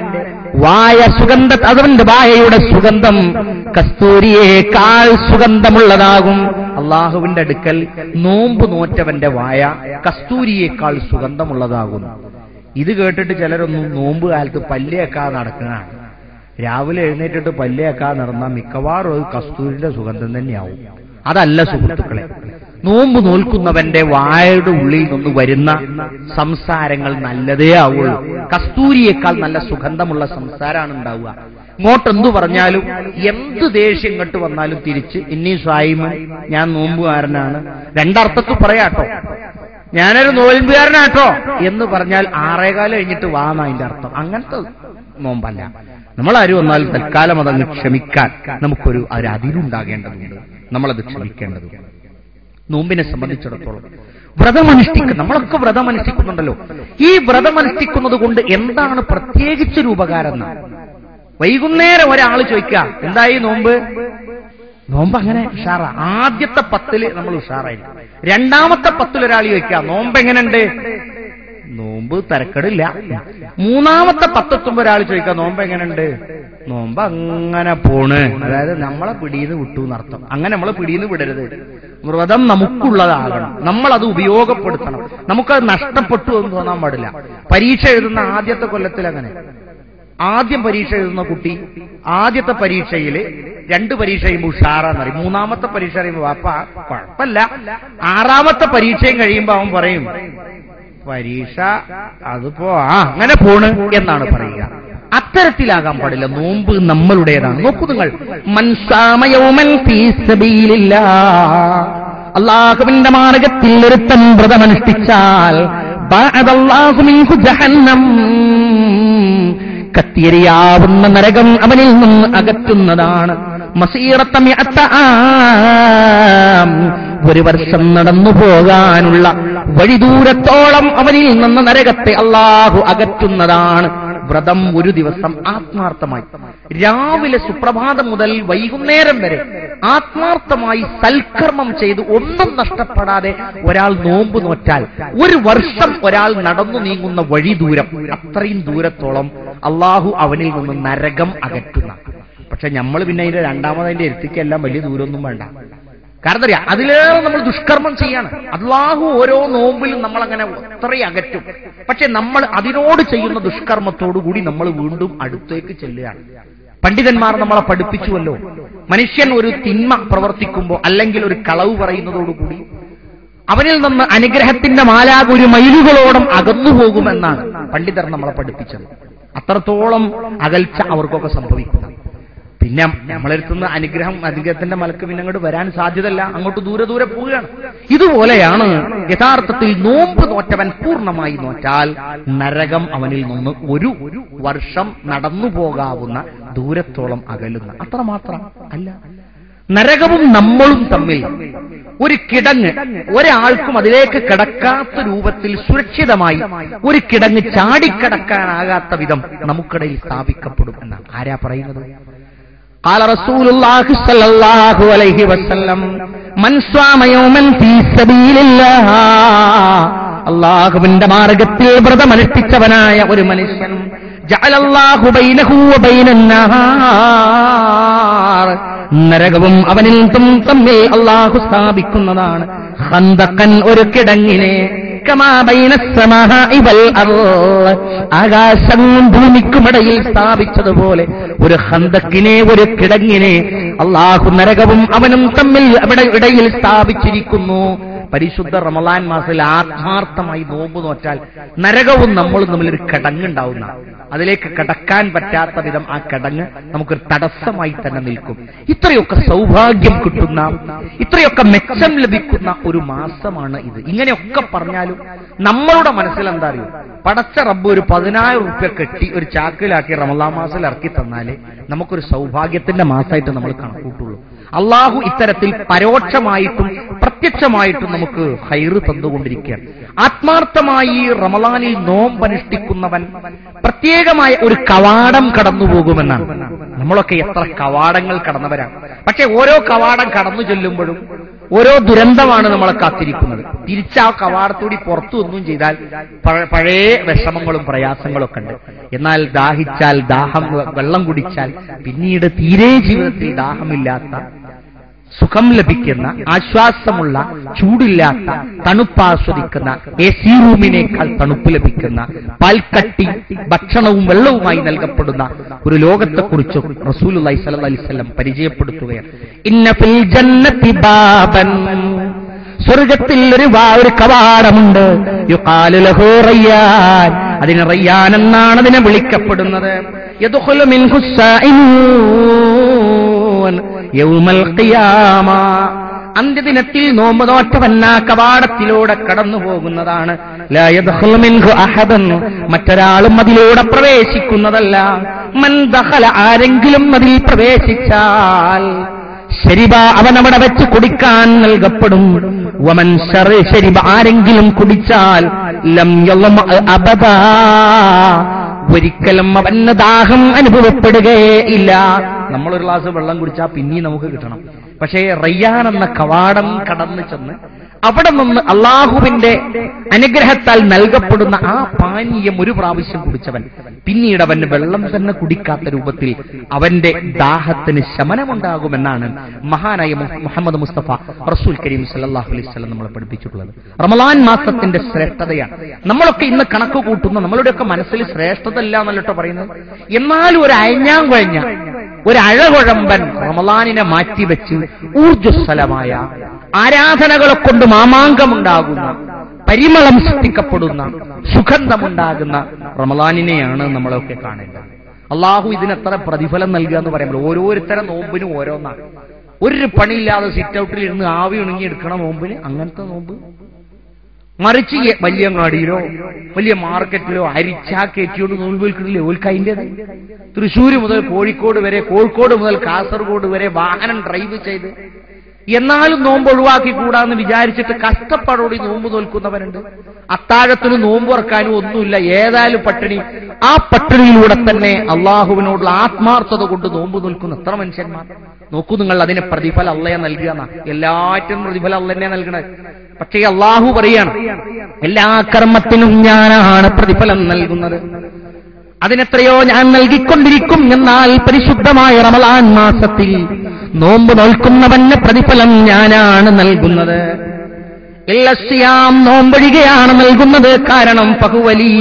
വായ സുഗന്ധ അവന്റെ വായയുടെ സുഗന്ധം കസ്തൂരിയേക്കാൾ സുഗന്ധമുള്ളതാകും അള്ളാഹുവിന്റെ അടുക്കൽ നോമ്പ് നോറ്റവന്റെ വായ കസ്തൂരിയേക്കാൾ സുഗന്ധമുള്ളതാകും ഇത് കേട്ടിട്ട് ചിലരൊന്നും നോമ്പ് കാലത്ത് പല്ലിയേക്കാ നടക്കുന്നതാണ് രാവിലെ എഴുന്നേറ്റിട്ട് പല്ലിയേക്കാ നടന്നാൽ മിക്കവാറും അത് കസ്തൂരിന്റെ സുഗന്ധം തന്നെയാവും അതല്ല സുഹൃത്തുക്കളെ നോമ്പ് നോൽക്കുന്നവന്റെ വായയുടെ ഉള്ളിൽ നിന്ന് വരുന്ന സംസാരങ്ങൾ നല്ലതേ ആവുള്ളൂ കസ്തൂരിയേക്കാൾ നല്ല സുഗന്ധമുള്ള സംസാരമാണ് ഉണ്ടാവുക ഇങ്ങോട്ട് എന്തു പറഞ്ഞാലും എന്ത് ദേഷ്യം ഇങ്ങോട്ട് വന്നാലും തിരിച്ച് ഇന്നീ സ്വായിമൻ ഞാൻ നോമ്പുകാരനാണ് രണ്ടർത്ഥത്തിൽ പറയാട്ടോ ഞാനൊരു നോൽമ്പുകാരനാട്ടോ എന്ന് പറഞ്ഞാൽ ആറേകാലം കഴിഞ്ഞിട്ട് വാന്ന അതിന്റെ അർത്ഥം അങ്ങനത്തെ നോമ്പല്ല നമ്മളാരും വന്നാൽ തൽക്കാലം അതങ്ങ് ക്ഷമിക്കാൻ നമുക്കൊരു ഒരു അതിരുണ്ടാകേണ്ടതുണ്ട് നമ്മളത് ക്ഷമിക്കേണ്ടതുണ്ട് നോമ്പിനെ സംബന്ധിച്ചിടത്തോളം വ്രതമനുഷ്ഠിക്കുക നമ്മളൊക്കെ വ്രതമനുഷ്ഠിക്കുന്നുണ്ടല്ലോ ഈ വ്രതമനുഷ്ഠിക്കുന്നത് കൊണ്ട് എന്താണ് പ്രത്യേകിച്ചൊരു ഉപകാരം എന്ന് വൈകുന്നേരം ഒരാൾ ചോദിക്കുക എന്തായി നോമ്പ് നോമ്പ് അങ്ങനെ ഉഷാറ ആദ്യത്തെ പത്തില് നമ്മൾ ഉഷാറായിരിക്കും രണ്ടാമത്തെ പത്തിൽ ഒരാൾ ചോദിക്കുക നോമ്പ് എങ്ങനെയുണ്ട് നോമ്പ് തരക്കടില്ല മൂന്നാമത്തെ പത്തെത്തുമ്പോ ഒരാൾ ചോദിക്കുക നോമ്പ് എങ്ങനെയുണ്ട് നോമ്പ് അങ്ങനെ പോണ് അതായത് നമ്മളെ പിടിയിൽ വിട്ടു എന്നർത്ഥം അങ്ങനെ നമ്മളെ പിടിയിൽ വിടരുത് വ്രതം നമുക്കുള്ളതാകണം നമ്മൾ അത് ഉപയോഗപ്പെടുത്തണം നമുക്കത് നഷ്ടപ്പെട്ടു എന്ന് തോന്നാൻ പാടില്ല പരീക്ഷ എഴുതുന്ന ആദ്യത്തെ കൊല്ലത്തിൽ അങ്ങനെ ആദ്യം പരീക്ഷ എഴുതുന്ന കുട്ടി ആദ്യത്തെ പരീക്ഷയില് രണ്ട് പരീക്ഷ കഴിയുമ്പോൾ ഉഷാറാന്ന് പറയും മൂന്നാമത്തെ പരീക്ഷ കഴിയുമ്പോൾ വാപ്പ കുഴപ്പമില്ല ആറാമത്തെ പരീക്ഷയും കഴിയുമ്പോൾ അവൻ പറയും പരീക്ഷ അതിപ്പോ ആ അങ്ങനെ പോണ് എന്നാണ് പറയുക അത്തരത്തിലാകാൻ പാടില്ല നോമ്പ് നമ്മളുടേതാണ് നോക്കൂ നിങ്ങൾ മൻസാമയൗമൻ ഫീ സബീലില്ലാ അള്ളാഹുവിന്റെ മാർഗത്തിൽ ഒരുത്തൻ വ്രതമനുഷ്ഠിച്ചാൽ ബഅദല്ലാഹു മിൻഹു ജഹന്നം കത്തിയെരിയാവുന്ന നരകം അവനിൽ നിന്ന് അകറ്റുന്നതാണ് മസീറത്തമിഅത്ത ആം. ഒരു വർഷം നടന്നു പോകാനുള്ള വഴിദൂരത്തോളം അവനിൽ നിന്ന് നരകത്തെ അള്ളാഹു അകറ്റുന്നതാണ് വ്രതം ഒരു ദിവസം ആത്മാർത്ഥമായി രാവിലെ സുപ്രഭാതം മുതൽ വൈകുന്നേരം വരെ ആത്മാർത്ഥമായി സൽക്കർമ്മം ചെയ്ത് ഒന്നും നഷ്ടപ്പെടാതെ ഒരാൾ നോമ്പ് നോറ്റാൽ ഒരു വർഷം ഒരാൾ നടന്നു നീങ്ങുന്ന വഴി ദൂരം അത്രയും ദൂരത്തോളം അള്ളാഹു അവനിൽ നിന്ന് നരകം അകറ്റുന്ന പക്ഷെ നമ്മൾ പിന്നെ അതിന്റെ രണ്ടാമതിന്റെ എത്തിക്കെല്ലാം വലിയ ദൂരമൊന്നും വേണ്ട കാരണം അറിയാം അതിലേറെ നമ്മൾ ദുഷ്കർമ്മം ചെയ്യാണ് അള്ളാഹു ഓരോ നോമ്പിലും നമ്മൾ അങ്ങനെ അത്രയും അകറ്റും പക്ഷെ നമ്മൾ അതിനോട് ചെയ്യുന്ന ദുഷ്കർമ്മത്തോടുകൂടി നമ്മൾ വീണ്ടും അടുത്തേക്ക് ചെല്ലുകയാണ് പണ്ഡിതന്മാർ നമ്മളെ പഠിപ്പിച്ചുവല്ലോ മനുഷ്യൻ ഒരു തിന്മ പ്രവർത്തിക്കുമ്പോൾ അല്ലെങ്കിൽ ഒരു കളവ് പറയുന്നതോടുകൂടി അവനിൽ നിന്ന് അനുഗ്രഹത്തിന്റെ മാലാക ഒരു മൈലുകളോളം അകന്നു പോകുമെന്നാണ് പണ്ഡിതർ നമ്മളെ പഠിപ്പിച്ചത് അത്രത്തോളം അകൽച്ച അവർക്കൊക്കെ സംഭവിക്കുന്നത് പിന്നെ നമ്മളെടുത്തുന്ന അനുഗ്രഹം അനുഗ്രഹത്തിന്റെ മലക്ക് പിന്നെ അങ്ങോട്ട് വരാൻ സാധ്യതല്ല അങ്ങോട്ട് ദൂരെ ദൂരെ പോവുകയാണ് ഇതുപോലെയാണ് യഥാർത്ഥത്തിൽ നോമ്പ് നോറ്റവൻ പൂർണ്ണമായി നോറ്റാൽ നരകം അവനിൽ നിന്ന് ഒരു വർഷം നടന്നു പോകാവുന്ന ദൂരത്തോളം അകലുന്ന അത്രമാത്രം അല്ല നരകവും നമ്മളും തമ്മിൽ ഒരു കിടങ്ങ് ഒരാൾക്കും അതിലേക്ക് കിടക്കാത്ത രൂപത്തിൽ സുരക്ഷിതമായി ഒരു കിടങ്ങ് ചാടിക്കടക്കാനാകാത്ത വിധം നമുക്കിടയിൽ സ്ഥാപിക്കപ്പെടും എന്നാണ് ആരാ പറയുന്നത് قال رسول الله صلى الله عليه وسلم من صام يوما في سبيل الله അള്ളാഹുവിന്റെ മാർഗത്തിൽ വ്രതമനുഷ്ഠിച്ചവനായ ഒരു മനുഷ്യൻ ജഅലല്ലാഹു ബൈനഹു വബൈന النار നരകവും അവനിൽ തും തമ്മിൽ അള്ളാഹു സ്ഥാപിക്കുന്നതാണ് ഹന്തക്കൻ ഒരു കിടങ്ങിനെ കമാ ബൈന السماء والأرض. ആകാശവും ഭൂമിക്കുമിടയിൽ സ്ഥാപിച്ചതുപോലെ ഒരു ഹന്തക്കിനെ ഒരു കിടങ്ങിനെ അള്ളാഹു നരകവും അവനും തമ്മിൽ അവിടെ ഇടയിൽ സ്ഥാപിച്ചിരിക്കുന്നു പരിശുദ്ധ റമലാൻ മാസത്തിൽ ആത്മാർത്ഥമായി നോമ്പ് നോറ്റാൽ നരകവും നമ്മളും തമ്മിൽ ഒരു കിടങ്ങുണ്ടാവുന്ന അതിലേക്ക് കടക്കാൻ പറ്റാത്ത വിധം ആ കിടങ്ങ് നമുക്കൊരു തടസ്സമായി തന്നെ നിൽക്കും ഇത്രയൊക്കെ സൗഭാഗ്യം കിട്ടുന്ന ഇത്രയൊക്കെ മെച്ചം ലഭിക്കുന്ന ഒരു മാസമാണ് ഇത് ഇങ്ങനെയൊക്കെ പറഞ്ഞാലും നമ്മളുടെ മനസ്സിൽ എന്താ അറിയോ പടച്ച റബ്ബ് ഒരു പതിനായിരം റുപ്യ കെട്ടി ഒരു ചാക്കിലാക്കി റമലാ മാസത്തിൽ ഇറക്കി തന്നാലേ നമുക്കൊരു സൗഭാഗ്യത്തിന്റെ മാസമായിട്ട് നമ്മൾ കണക്കൂട്ടുള്ളൂ അള്ളാഹു ഇത്തരത്തിൽ പരോക്ഷമായിട്ടും പ്രത്യക്ഷമായിട്ടും നമുക്ക് ഹൈറ് തന്നുകൊണ്ടിരിക്കുകയാണ് ആത്മാർത്ഥമായി റമലാനിൽ നോമ്പനുഷ്ഠിക്കുന്നവൻ പ്രത്യേകമായ ഒരു കവാടം കടന്നു പോകുമെന്നാണ് നമ്മളൊക്കെ എത്ര കവാടങ്ങൾ കടന്നവരാണ് പക്ഷെ ഓരോ കവാടം കടന്നു ചെല്ലുമ്പോഴും ഓരോ ദുരന്തമാണ് നമ്മളെ കാത്തിരിക്കുന്നത് തിരിച്ച് ആ കവാടത്തോടി പുറത്തു ഒന്നും ചെയ്താൽ പഴ- പഴയ വിഷമങ്ങളും പ്രയാസങ്ങളും ഒക്കെ ഉണ്ട് എന്നാൽ ദാഹിച്ചാൽ ദാഹം വെള്ളം കുടിച്ചാൽ പിന്നീട് തീരെ ജീവിതത്തിൽ ദാഹമില്ലാത്ത സുഖം ലഭിക്കുന്ന ആശ്വാസമുള്ള ചൂടില്ലാത്ത തണുപ്പാസ്വദിക്കുന്ന എ സി റൂമിനേക്കാൾ തണുപ്പ് ലഭിക്കുന്ന പാൽക്കട്ടി ഭക്ഷണവും വെള്ളവുമായി നൽകപ്പെടുന്ന ഒരു ലോകത്തെക്കുറിച്ച് റസൂലുള്ളാഹി സ്വല്ലല്ലാഹി അലൈഹി വസല്ലം പരിചയപ്പെടുത്തുകയാണ് ഇന്ന ഫിൽ ജന്നത്തി ബാബൻ സ്വർഗത്തിൽ ഒരു വാ ഒരു കവാടമുണ്ട് യുഖാലു ലഹു റയ്യാൻ അതിന് റയ്യാൻ എന്നാണ് അതിനെ വിളിക്കപ്പെടുന്നത് യദ്ഖുലു മിൻഹു സായിമൂൻ യൗമൽ ഖിയാമ അന്ത്യദിനത്തിൽ നോമ്പ് നോറ്റവന്ന കവാടത്തിലൂടെ കടന്നു പോകുന്നതാണ് ലാ യദ്ഖുലു മിൻഹു അഹദൻ മറ്റൊരാളും അതിലൂടെ പ്രവേശിക്കുന്നതല്ല മൻ ദഖല ആരെങ്കിലും അതിൽ പ്രവേശിച്ചാൽ ശരിബ അവൻ അവിടെ വെച്ച് കുടിക്കാൻ നൽകപ്പെടും വമൻ ശറി ശരിബ ആരെങ്കിലും കുടിച്ചാൽ ലം യളമ അബദാ ഒരിക്കലും അവന് ദാഹം അനുഭവപ്പെടുകയേ ഇല്ല നമ്മളൊരു ഗ്ലാസ് വെള്ളം കുടിച്ചാൽ പിന്നെയും നമുക്ക് കിട്ടണം പക്ഷേ റയ്യാൻ എന്ന കവാടം കടന്നു ചെന്ന് അവിടെ നിന്ന് അള്ളാഹുവിന്റെ അനുഗ്രഹത്താൽ നൽകപ്പെടുന്ന ആ പാനീയം ഒരു പ്രാവശ്യം കുടിച്ചവൻ പിന്നീട് അവൻ വെള്ളം തന്നെ കുടിക്കാത്ത രൂപത്തിൽ അവന്റെ ദാഹത്തിന് ശമനമുണ്ടാകുമെന്നാണ് മഹാനായ മു- മുഹമ്മദ് മുസ്തഫ റസൂൽ കരീം സല്ലല്ലാഹു അലൈഹി വസല്ലം നമ്മളെ പഠിപ്പിച്ചിട്ടുള്ളത് റമലാൻ മാസത്തിന്റെ ശ്രേഷ്ഠതയാണ് നമ്മളൊക്കെ ഇന്ന് കണക്ക് കൂട്ടുന്ന നമ്മളുടെയൊക്കെ മനസ്സിൽ ശ്രേഷ്ഠത ഇല്ല എന്നല്ലോ പറയുന്നത് എന്നാലും ഒരു അയഞ്ഞാൻ കഴിഞ്ഞ ഒരു അഴകുഴമ്പൻ റമലാനിനെ മാറ്റിവെച്ച് ഊർജ്ജസ്വലമായ ആരാധനകളെ കൊണ്ട് മാമാങ്കമുണ്ടാകുന്ന പരിമളം സൃഷ്ടിക്കപ്പെടുന്ന സുഗന്ധമുണ്ടാകുന്ന റമലാനിനെയാണ് നമ്മളൊക്കെ കാണേണ്ടത് അള്ളാഹു ഇതിനെത്ര പ്രതിഫലം നൽകുക എന്ന് പറയുമ്പോൾ ഓരോരുത്തരും നോമ്പിനും ഓരോന്നാണ് ഒരു പണിയില്ലാതെ സിറ്റ് ഔട്ടിൽ ഇരുന്ന് ആവി ഉണങ്ങി എടുക്കണ നോമ്പിന് അങ്ങനത്തെ നോമ്പ് മറിച്ച് ഈ വലിയങ്ങാടിയിലോ വലിയ മാർക്കറ്റിലോ അരിച്ചാ കയറ്റിയോട് നോമ്പ് വിൽക്കണില്ലേ ഓൽക്കതിൻ്റെത് തൃശ്ശൂർ മുതൽ കോഴിക്കോട് വരെ കോഴിക്കോട് മുതൽ കാസർഗോഡ് വരെ വാഹനം ഡ്രൈവ് ചെയ്ത് എന്നാലും നോമ്പ് ഒഴിവാക്കി കൂടാന്ന് വിചാരിച്ചിട്ട് കഷ്ടപ്പാടോടി നോമ്പ് നോൽക്കുന്നവരുണ്ട് അത്താഴത്തിന് നോമ്പ് തുറക്കാനും ഒന്നുമില്ല ഏതായാലും പട്ടിണി ആ പട്ടിണിയിലൂടെ തന്നെ അള്ളാഹുവിനോടുള്ള ആത്മാർത്ഥത കൊണ്ട് നോമ്പ് നോൽക്കുന്ന എത്ര മനുഷ്യന്മാർ നോക്കൂ നിങ്ങൾ അതിന് പ്രതിഫലം അള്ളയെ നൽകുക എല്ലാറ്റിനും പ്രതിഫലം അള്ള തന്നെ നൽകണത് പക്ഷേ അള്ളാഹു പറയാണ് എല്ലാ കർമ്മത്തിനും ഞാനാണ് പ്രതിഫലം നൽകുന്നത് അതിനെത്രയോ ഞാൻ നൽകിക്കൊണ്ടിരിക്കും എന്നാൽ പരിശുദ്ധമായ റമലാൻ മാസത്തിൽ നോമ്പ് നോൽക്കുന്നവന് പ്രതിഫലം ഞാനാണ് നൽകുന്നത് ഇല്ലസ്യാം നോമ്പൊഴികയാണ് നൽകുന്നത് കാരണം പകുവലി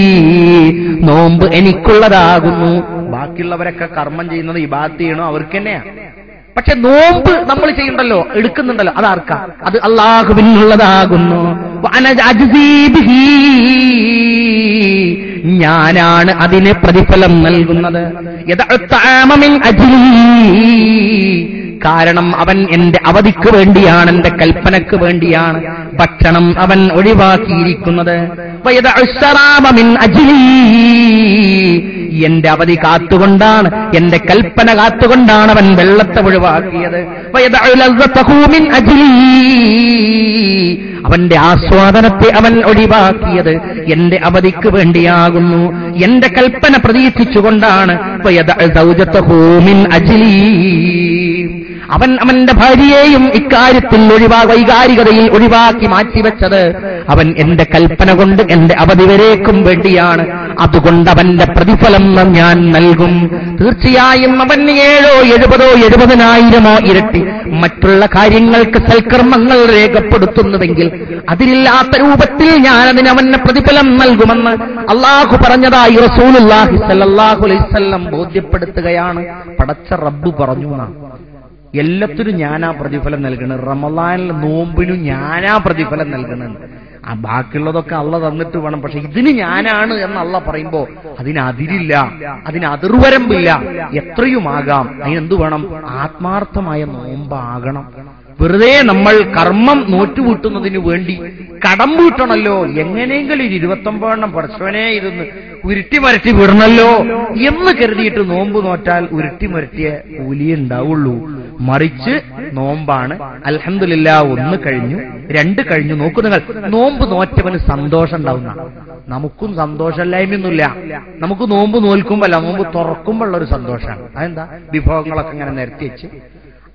നോമ്പ് എനിക്കുള്ളതാകുന്നു ബാക്കിയുള്ളവരൊക്കെ കർമ്മം ചെയ്യുന്നത് ഇബാത്ത് ചെയ്യണോ അവർക്ക് തന്നെയാ പക്ഷെ നോമ്പ് നമ്മൾ ചെയ്യണ്ടല്ലോ എടുക്കുന്നുണ്ടല്ലോ അതാർക്കാ അത് അള്ളാഹുവിനുള്ളതാകുന്നു വഅന അജ്സീ ബിഹി. ഞാനാണ് അതിന് പ്രതിഫലം നൽകുന്നത് യദഉ ത്വആമ മിൻ അജ്ലി. കാരണം അവൻ എന്റെ അവധിക്ക് വേണ്ടിയാണ് എന്റെ കൽപ്പനക്ക് വേണ്ടിയാണ് ഭക്ഷണം അവൻ ഒഴിവാക്കിയിരിക്കുന്നത് വയദഉ ശറാബ മിൻ അജ്ലി. എന്റെ അവധി കാത്തുകൊണ്ടാണ് എന്റെ കൽപ്പന കാത്തുകൊണ്ടാണ് അവൻ വെള്ളത്തെ ഒഴിവാക്കിയത് വയദഉ ലസ്സതഹു മിൻ അജ്ലി. അവന്റെ ആസ്വാദനത്തെ അവൻ ഒഴിവാക്കിയത് എന്റെ അവധിക്ക് വേണ്ടിയാകുന്നു എന്റെ കൽപ്പന പ്രതീക്ഷിച്ചുകൊണ്ടാണ് വയദഉ സൗജതഹു മിൻ അജ്ലി. അവൻ അവന്റെ ഭാര്യയെയും ഇക്കാര്യത്തിൽ ഒഴിവാ വൈകാരികതയിൽ ഒഴിവാക്കി മാറ്റിവെച്ചത് അവൻ എന്റെ കൽപ്പന കൊണ്ട് എന്റെ അവധി വരേക്കും വേണ്ടിയാണ് അതുകൊണ്ട് അവന്റെ പ്രതിഫലം ഞാൻ നൽകും തീർച്ചയായും അവൻ ഏഴോ എഴുപതോ എഴുപതിനായിരമോ ഇരട്ടി മറ്റുള്ള കാര്യങ്ങൾക്ക് സൽക്കർമ്മങ്ങൾ രേഖപ്പെടുത്തുന്നുവെങ്കിൽ അതിലില്ലാത്ത രൂപത്തിൽ ഞാൻ അതിന് അവന് പ്രതിഫലം നൽകുമെന്ന് അള്ളാഹു പറഞ്ഞതായി റസൂലുള്ളാഹി സല്ലല്ലാഹു അലൈഹി വസല്ലം ബോധ്യപ്പെടുത്തുകയാണ് പടച്ച റബ്ബ് പറഞ്ഞു എന്നാണ് എല്ലാത്തിനും ഞാനാ പ്രതിഫലം നൽകണത് റമലാനിൽ നോമ്പിനും ഞാനാ പ്രതിഫലം നൽകണത് ആ ബാക്കിയുള്ളതൊക്കെ അള്ള തന്നിട്ട് വേണം പക്ഷെ ഇതിന് ഞാനാണ് എന്ന് അള്ള പറയുമ്പോ അതിന് അതിരില്ല അതിന് അതിർവരമ്പില്ല എത്രയുമാകാം അതിനെന്ത് വേണം ആത്മാർത്ഥമായ നോമ്പാകണം വെറുതെ നമ്മൾ കർമ്മം നോറ്റുകൂട്ടുന്നതിന് വേണ്ടി കടം വീട്ടണല്ലോ എങ്ങനെയെങ്കിലും ഒരു ഇരുപത്തൊമ്പതെണ്ണം പടച്ചവനെ ഇരുന്ന് ഉരുട്ടി മരട്ടി വിടണല്ലോ എന്ന് കരുതിയിട്ട് നോമ്പ് നോറ്റാൽ ഉരുട്ടി മരട്ടിയ കൂലിയേ ഉണ്ടാവുള്ളൂ മറിച്ച് നോമ്പാണ് അൽഹംദുലില്ലാ ഒന്ന് കഴിഞ്ഞു രണ്ട് കഴിഞ്ഞു നോക്കൂ നിങ്ങൾ നോമ്പ് നോറ്റവന് സന്തോഷം ഉണ്ടാവുന്ന നമുക്കും സന്തോഷമില്ലായ്മയൊന്നുമില്ല നമുക്ക് നോമ്പ് നോൽക്കുമ്പല്ല നോമ്പ് തുറക്കുമ്പോഴുള്ള ഒരു സന്തോഷമാണ് അതെന്താ വിഭവങ്ങളൊക്കെ ഇങ്ങനെ നിരത്തി വെച്ച്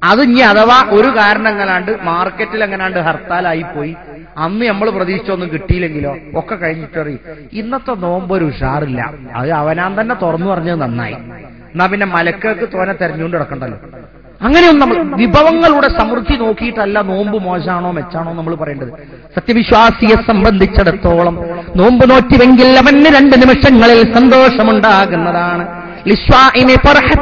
അത് ഇനി അഥവാ ഒരു കാരണം എങ്ങനാണ്ട് മാർക്കറ്റിൽ എങ്ങനാണ്ട് ഹർത്താലായി പോയി അന്ന് നമ്മൾ പ്രതീക്ഷിച്ചൊന്നും കിട്ടിയില്ലെങ്കിലോ ഒക്കെ കഴിഞ്ഞിട്ടറി ഇന്നത്തെ നോമ്പ് ഒരു ഉഷാറില്ല അത് അവനാൻ തന്നെ തുറന്നു പറഞ്ഞത് നന്നായി എന്നാ പിന്നെ മലക്കൾക്ക് തോനെ തെരഞ്ഞുകൊണ്ട് കിടക്കണ്ടല്ലോ അങ്ങനെയൊന്നും നമ്മൾ വിഭവങ്ങളുടെ സമൃദ്ധി നോക്കിയിട്ടല്ല നോമ്പ് മോശമാണോ മെച്ചാണോ നമ്മൾ പറയേണ്ടത് സത്യവിശ്വാസിയെ സംബന്ധിച്ചിടത്തോളം നോമ്പ് നോറ്റിവെങ്കിൽ അവന് രണ്ട് നിമിഷങ്ങളിൽ സന്തോഷമുണ്ടാകുന്നതാണ് ലിസ്വാഇനി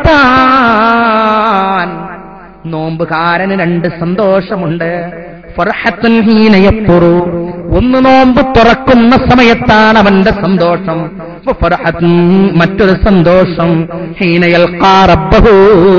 ഫർഹത്താൻ നോമ്പുകാരന് രണ്ട് സന്തോഷമുണ്ട് ഫർഹത്തുൻ ഹീന യഫ്തുറു. ഒന്ന് നോമ്പ് തുറക്കുന്ന സമയത്താണ് അവന്റെ സന്തോഷം ഫർഹത്തുൻ മറ്റൊരു സന്തോഷം ഹീന യൽഖാ റബ്ബഹു.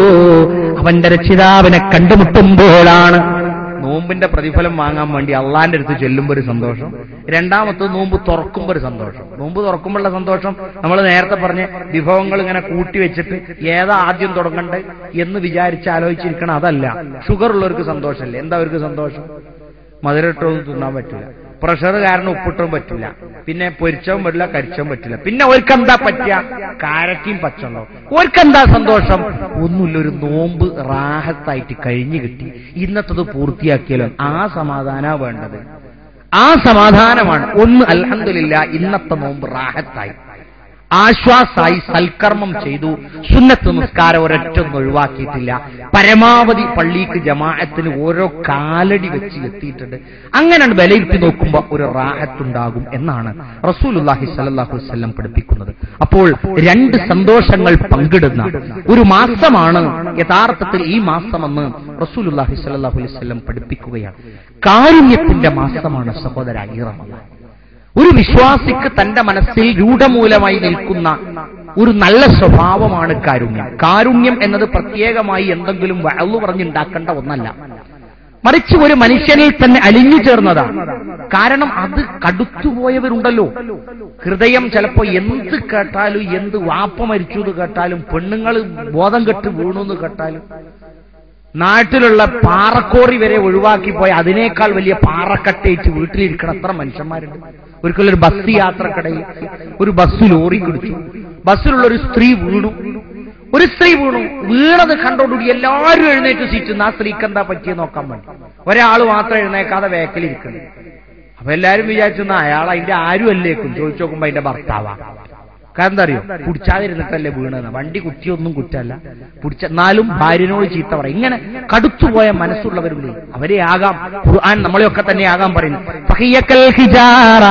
അവന്റെ രക്ഷിതാവിനെ കണ്ടുമുട്ടുമ്പോഴാണ് നോമ്പിന്റെ പ്രതിഫലം വാങ്ങാൻ വേണ്ടി അള്ളാന്റെ അടുത്ത് ചെല്ലുമ്പോൾ ഒരു സന്തോഷം രണ്ടാമത്തെ നോമ്പ് തുറക്കുമ്പോൾ ഒരു സന്തോഷം നോമ്പ് തുറക്കുമ്പോഴുള്ള സന്തോഷം നമ്മൾ നേരത്തെ പറഞ്ഞ വിഭവങ്ങൾ ഇങ്ങനെ കൂട്ടി വെച്ചിട്ട് ഏതാ ആദ്യം തുടങ്ങണ്ടേ എന്ന് വിചാരിച്ച് ആലോചിച്ചിരിക്കണം അതല്ല ഷുഗർ ഉള്ളവർക്ക് സന്തോഷമല്ലേ എന്താ അവർക്ക് സന്തോഷം മധുരട്ടൊന്നും തിന്നാൻ പറ്റില്ല പ്രഷർ കാരണം ഉപ്പിട്ടും പറ്റില്ല പിന്നെ പൊരിച്ചവും പറ്റില്ല കരിച്ചവും പറ്റില്ല പിന്നെ ഓർക്കെന്താ പറ്റുക കാരക്കയും പച്ചണ്ടോ ഓർക്കെന്താ സന്തോഷം ഒന്നുമില്ല ഒരു നോമ്പ് റാഹത്തായിട്ട് കഴിഞ്ഞു കിട്ടി ഇന്നത്തത് പൂർത്തിയാക്കിയാലോ ആ സമാധാന വേണ്ടത് ആ സമാധാനമാണ് ഒന്ന് അൽഹംദുലില്ലാ ഇന്നത്തെ നോമ്പ് റാഹത്തായി ആശ്വാസായി സൽക്കർമ്മം ചെയ്തു സുന്നത്ത് നിസ്കാരം ഒരൊറ്റൊന്നും ഒഴിവാക്കിയിട്ടില്ല പരമാവധി പള്ളിക്ക് ജമാഅത്തിന് ഓരോ കാലടി വെച്ച് എത്തിയിട്ടുണ്ട് അങ്ങനെയാണ് വിലയിരുത്തി നോക്കുമ്പോൾ ഒരു റാഹത്തുണ്ടാകും എന്നാണ് റസൂലുല്ലാഹി സല്ലല്ലാഹു അലൈഹി വസല്ലം പഠിപ്പിക്കുന്നത് അപ്പോൾ രണ്ട് സന്തോഷങ്ങൾ പങ്കിടുന്ന ഒരു മാസമാണ് യഥാർത്ഥത്തിൽ ഈ മാസമെന്ന് റസൂലുല്ലാഹി സല്ലല്ലാഹു അലൈഹി വസല്ലം പഠിപ്പിക്കുകയാണ് കാരുണ്യത്തിന്റെ മാസമാണ് സഹോദര ഈ റമദാൻ ഒരു വിശ്വാസിക്ക് തന്റെ മനസ്സിൽ രൂഢമൂലമായി നിൽക്കുന്ന ഒരു നല്ല സ്വഭാവമാണ് കാരുണ്യം കാരുണ്യം എന്നത് പ്രത്യേകമായി എന്തെങ്കിലും വഴു പറഞ്ഞുണ്ടാക്കേണ്ട ഒന്നല്ല മറിച്ച് ഒരു മനുഷ്യനിൽ തന്നെ അലിഞ്ഞു ചേർന്നതാണ് കാരണം അത് കടുത്തുപോയവരുണ്ടല്ലോ ഹൃദയം ചിലപ്പോ എന്ത് കേട്ടാലും എന്ത് വാപ്പ മരിച്ചു എന്ന് കേട്ടാലും പെണ്ണുങ്ങൾ ബോധം കെട്ട് വീണു എന്ന് കേട്ടാലും നാട്ടിലുള്ള പാറക്കോറി വരെ ഒഴിവാക്കി പോയ അതിനേക്കാൾ വലിയ പാറക്കട്ടയിട്ട് വീട്ടിലിരിക്കണം എത്ര മനുഷ്യന്മാരുണ്ട് ഒരിക്കലും ഒരു ബസ് യാത്രക്കിടയിൽ ഒരു ബസ് ലോറി കുടിച്ചു ബസ്സിലുള്ള ഒരു സ്ത്രീ വീണു ഒരു സ്ത്രീ വീണു വീണത് കണ്ടോടുകൂടി എല്ലാവരും എഴുന്നേറ്റ് സീറ്റ് ആ സ്ത്രീക്ക് എന്താ പറ്റിയെന്ന് നോക്കാൻ വേണ്ടി ഒരാൾ മാത്രം എഴുന്നേക്കാതെ വേക്കലിരിക്കുന്നു അപ്പൊ എല്ലാരും വിചാരിച്ചു അയാൾ അതിന്റെ ആരും അല്ലേക്കും ചോദിച്ചു നോക്കുമ്പോ അതിന്റെ ഭർത്താവാ കാരണം എന്താ അറിയോ കുടിച്ചാതിരുന്നിട്ടല്ലേ വീണെന്ന് വണ്ടി കുറ്റിയൊന്നും കുറ്റല്ല കുടിച്ച എന്നാലും ഭാര്യനോട് ചീത്ത പറയും ഇങ്ങനെ കടുത്തുപോയ മനസ്സുള്ളവരില്ലേ അവരെ ആകാം ഖുർആൻ നമ്മളെയൊക്കെ തന്നെ ആകാൻ പറയുന്നു ഫഹിയക്കൽ ഹിജാറ.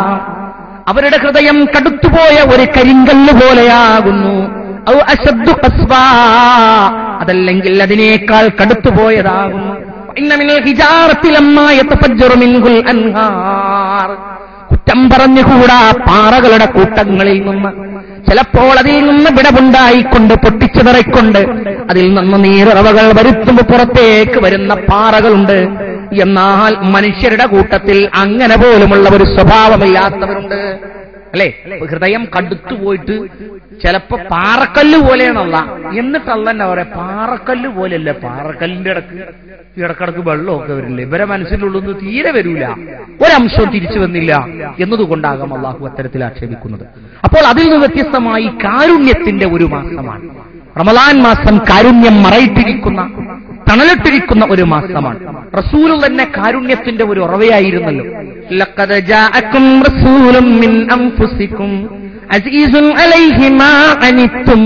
അവരുടെ ഹൃദയം കടുത്തുപോയ ഒരു കരിങ്കല്ല് പോലെയാകുന്നു ഔ അശദ്ദു ഖസ്വാ. അതല്ലെങ്കിൽ അതിനേക്കാൾ കടുത്തുപോയതാകുന്നു ഇന്ന മിനൽ ഹിജാറത്തി ലമ്മാ യതഫജ്ജറു മിൻഹുൽ അൻഹാർ കുറ്റം പറഞ്ഞുകൂടാ പാറകളുടെ കൂട്ടങ്ങളിൽ നിന്ന് ചിലപ്പോൾ അതിൽ നിന്ന് വിടവുണ്ടായിക്കൊണ്ട് പൊട്ടിച്ചു നിറയ്ക്കൊണ്ട് അതിൽ നിന്ന് നീരറവകൾ വരുത്തുമ്പോൾ പുറത്തേക്ക് വരുന്ന പാറകളുണ്ട് എന്നാൽ മനുഷ്യരുടെ കൂട്ടത്തിൽ അങ്ങനെ പോലുമുള്ള ഒരു സ്വഭാവമില്ലാത്തവരുണ്ട് അല്ലെ ഹൃദയം കടുത്തു പോയിട്ട് ചിലപ്പോ പാറക്കല്ല് പോലെയാണല്ല എന്നിട്ടല്ല തന്നെ പറയാം പാറക്കല്ല് പോലെയല്ല പാറക്കല്ലിന്റെ ഇടക്ക് ഇടക്കിടക്ക് വെള്ളമൊക്കെ വരില്ല ഇവരെ മനസ്സിലുള്ളൊന്ന് തീരെ വരൂല ഒരംശവും തിരിച്ചു വന്നില്ല എന്നതുകൊണ്ടാകാം അള്ളാഹു അത്തരത്തിൽ ആക്ഷേപിക്കുന്നത് അപ്പോൾ അതിൽ നിന്ന് വ്യത്യസ്തമായി കാരുണ്യത്തിന്റെ ഒരു മാസമാണ് റമദാൻ മാസം കാരുണ്യം മറയിട്ടിരിക്കുന്ന തണലിട്ടിരിക്കുന്ന ഒരു മാസമാണ് റസൂൽ തന്നെ കാരുണ്യത്തിന്റെ ഒരു ഉറവയായിരുന്നല്ലോ ലഖദ് ജാഅക്കും റസൂലും മിൻ അൻഫുസിക്കും അസീസുൻ അലൈഹി മാ അനിത്തും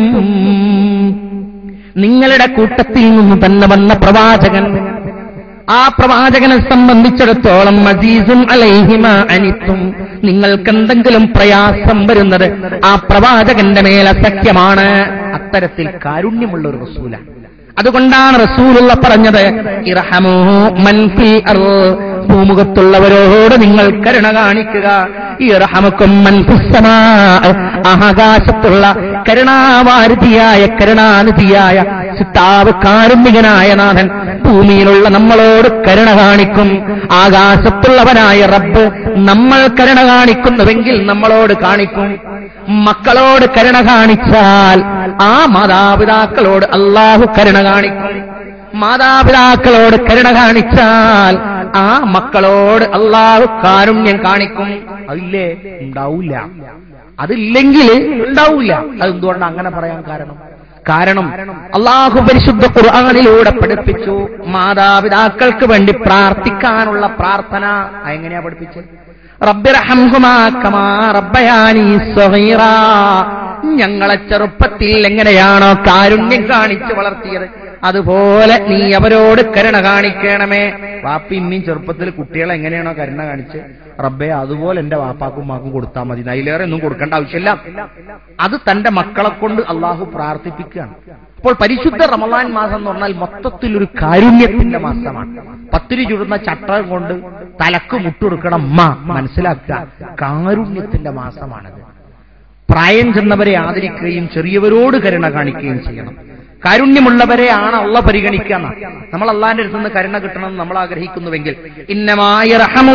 നിങ്ങളുടെ കൂട്ടത്തിൽ നിന്ന് തന്നെ വന്ന പ്രവാചകൻ ആ പ്രവാചകനെ സംബന്ധിച്ചിടത്തോളം അസീസും അലൈഹിമ അനിത്തും നിങ്ങൾക്ക് എന്തെങ്കിലും പ്രയാസം വരുന്നത് ആ പ്രവാചകന്റെ മേൽ അസഖ്യമാണ് അത്തരത്തിൽ കാരുണ്യമുള്ള ഒരു റസൂലാണ് അതുകൊണ്ടാണ് റസൂലുള്ള പറഞ്ഞത് ഇർഹമൂ മൻ ഫിൽ അർള്. ഭൂമുഖത്തുള്ളവരോട് നിങ്ങൾ കരുണ കാണിക്കുക ഇർഹമക്കും മൻ ഫിസ് സമാ. ആകാശത്തുള്ള കരുണാവാരിധിയായ കരുണാനിധിയായ സിത്താവ് കാരുണ്യകനായ നാഥൻ ഭൂമിയിലുള്ള നമ്മളോട് കരുണ കാണിക്കും ആകാശത്തുള്ളവനായ റബ്ബ് നമ്മൾ കരുണ കാണിക്കുന്നുവെങ്കിൽ നമ്മളോട് കാണിക്കും മക്കളോട് കരുണ കാണിച്ചാൽ ആ മാതാപിതാക്കളോട് അള്ളാഹു കരുണ കാണിക്കും മാതാപിതാക്കളോട് കരുണ കാണിച്ചാൽ ആ മക്കളോട് അള്ളാഹു കാരുണ്യം കാണിക്കും അതില്ലേ ഉണ്ടാവില്ല അതില്ലെങ്കിൽ ഉണ്ടാവില്ല അതെന്തുകൊണ്ടാണ് അങ്ങനെ പറയാൻ കാരണം കാരണം അള്ളാഹു പരിശുദ്ധ ഖുർആാനിലൂടെ പഠിപ്പിച്ചു മാതാപിതാക്കൾക്ക് വേണ്ടി പ്രാർത്ഥിക്കാനുള്ള പ്രാർത്ഥന എങ്ങനെയാ പഠിപ്പിച്ചത് റബ്ബിറഹംഹുമാ കമാ റബ്ബയാനി സ്വഗീറാ. ഞങ്ങളെ ചെറുപ്പത്തിൽ എങ്ങനെയാണോ കാരുണ്യം കാണിച്ച് വളർത്തിയത് അതുപോലെ നീ അവരോട് കരുണ കാണിക്കണമേ വാപ്പി ഇമ്മയും ചെറുപ്പത്തിൽ കുട്ടികളെ എങ്ങനെയാണോ കരുണ കാണിച്ച് റബ്ബെ അതുപോലെ എന്റെ വാപ്പാക്കും മാക്കും കൊടുത്താൽ മതി അതിലേറെ ഒന്നും കൊടുക്കേണ്ട ആവശ്യമില്ല അത് തന്റെ മക്കളെ കൊണ്ട് അള്ളാഹു പ്രാർത്ഥിപ്പിക്കുകയാണ് അപ്പോൾ പരിശുദ്ധ റമദാൻ മാസം എന്ന് പറഞ്ഞാൽ മൊത്തത്തിൽ ഒരു കാരുണ്യത്തിന്റെ മാസമാണ് പത്തിരി ചുടുന്ന ചട്ടം കൊണ്ട് തലക്ക് മുട്ടുകൊടുക്കണം അമ്മ മനസ്സിലാക്കുക കാരുണ്യത്തിന്റെ മാസമാണത് പ്രായം ചെന്നവരെ ആദരിക്കുകയും ചെറിയവരോട് കരുണ കാണിക്കുകയും ചെയ്യണം കാരുണ്യമുള്ളവരെ ആണ് അള്ള പരിഗണിക്കുക എന്നാ. നമ്മൾ അള്ളാന്റെ അടുത്ത് നിന്ന് കരുണ കിട്ടണം നമ്മൾ ആഗ്രഹിക്കുന്നുവെങ്കിൽ ഇന്നമായ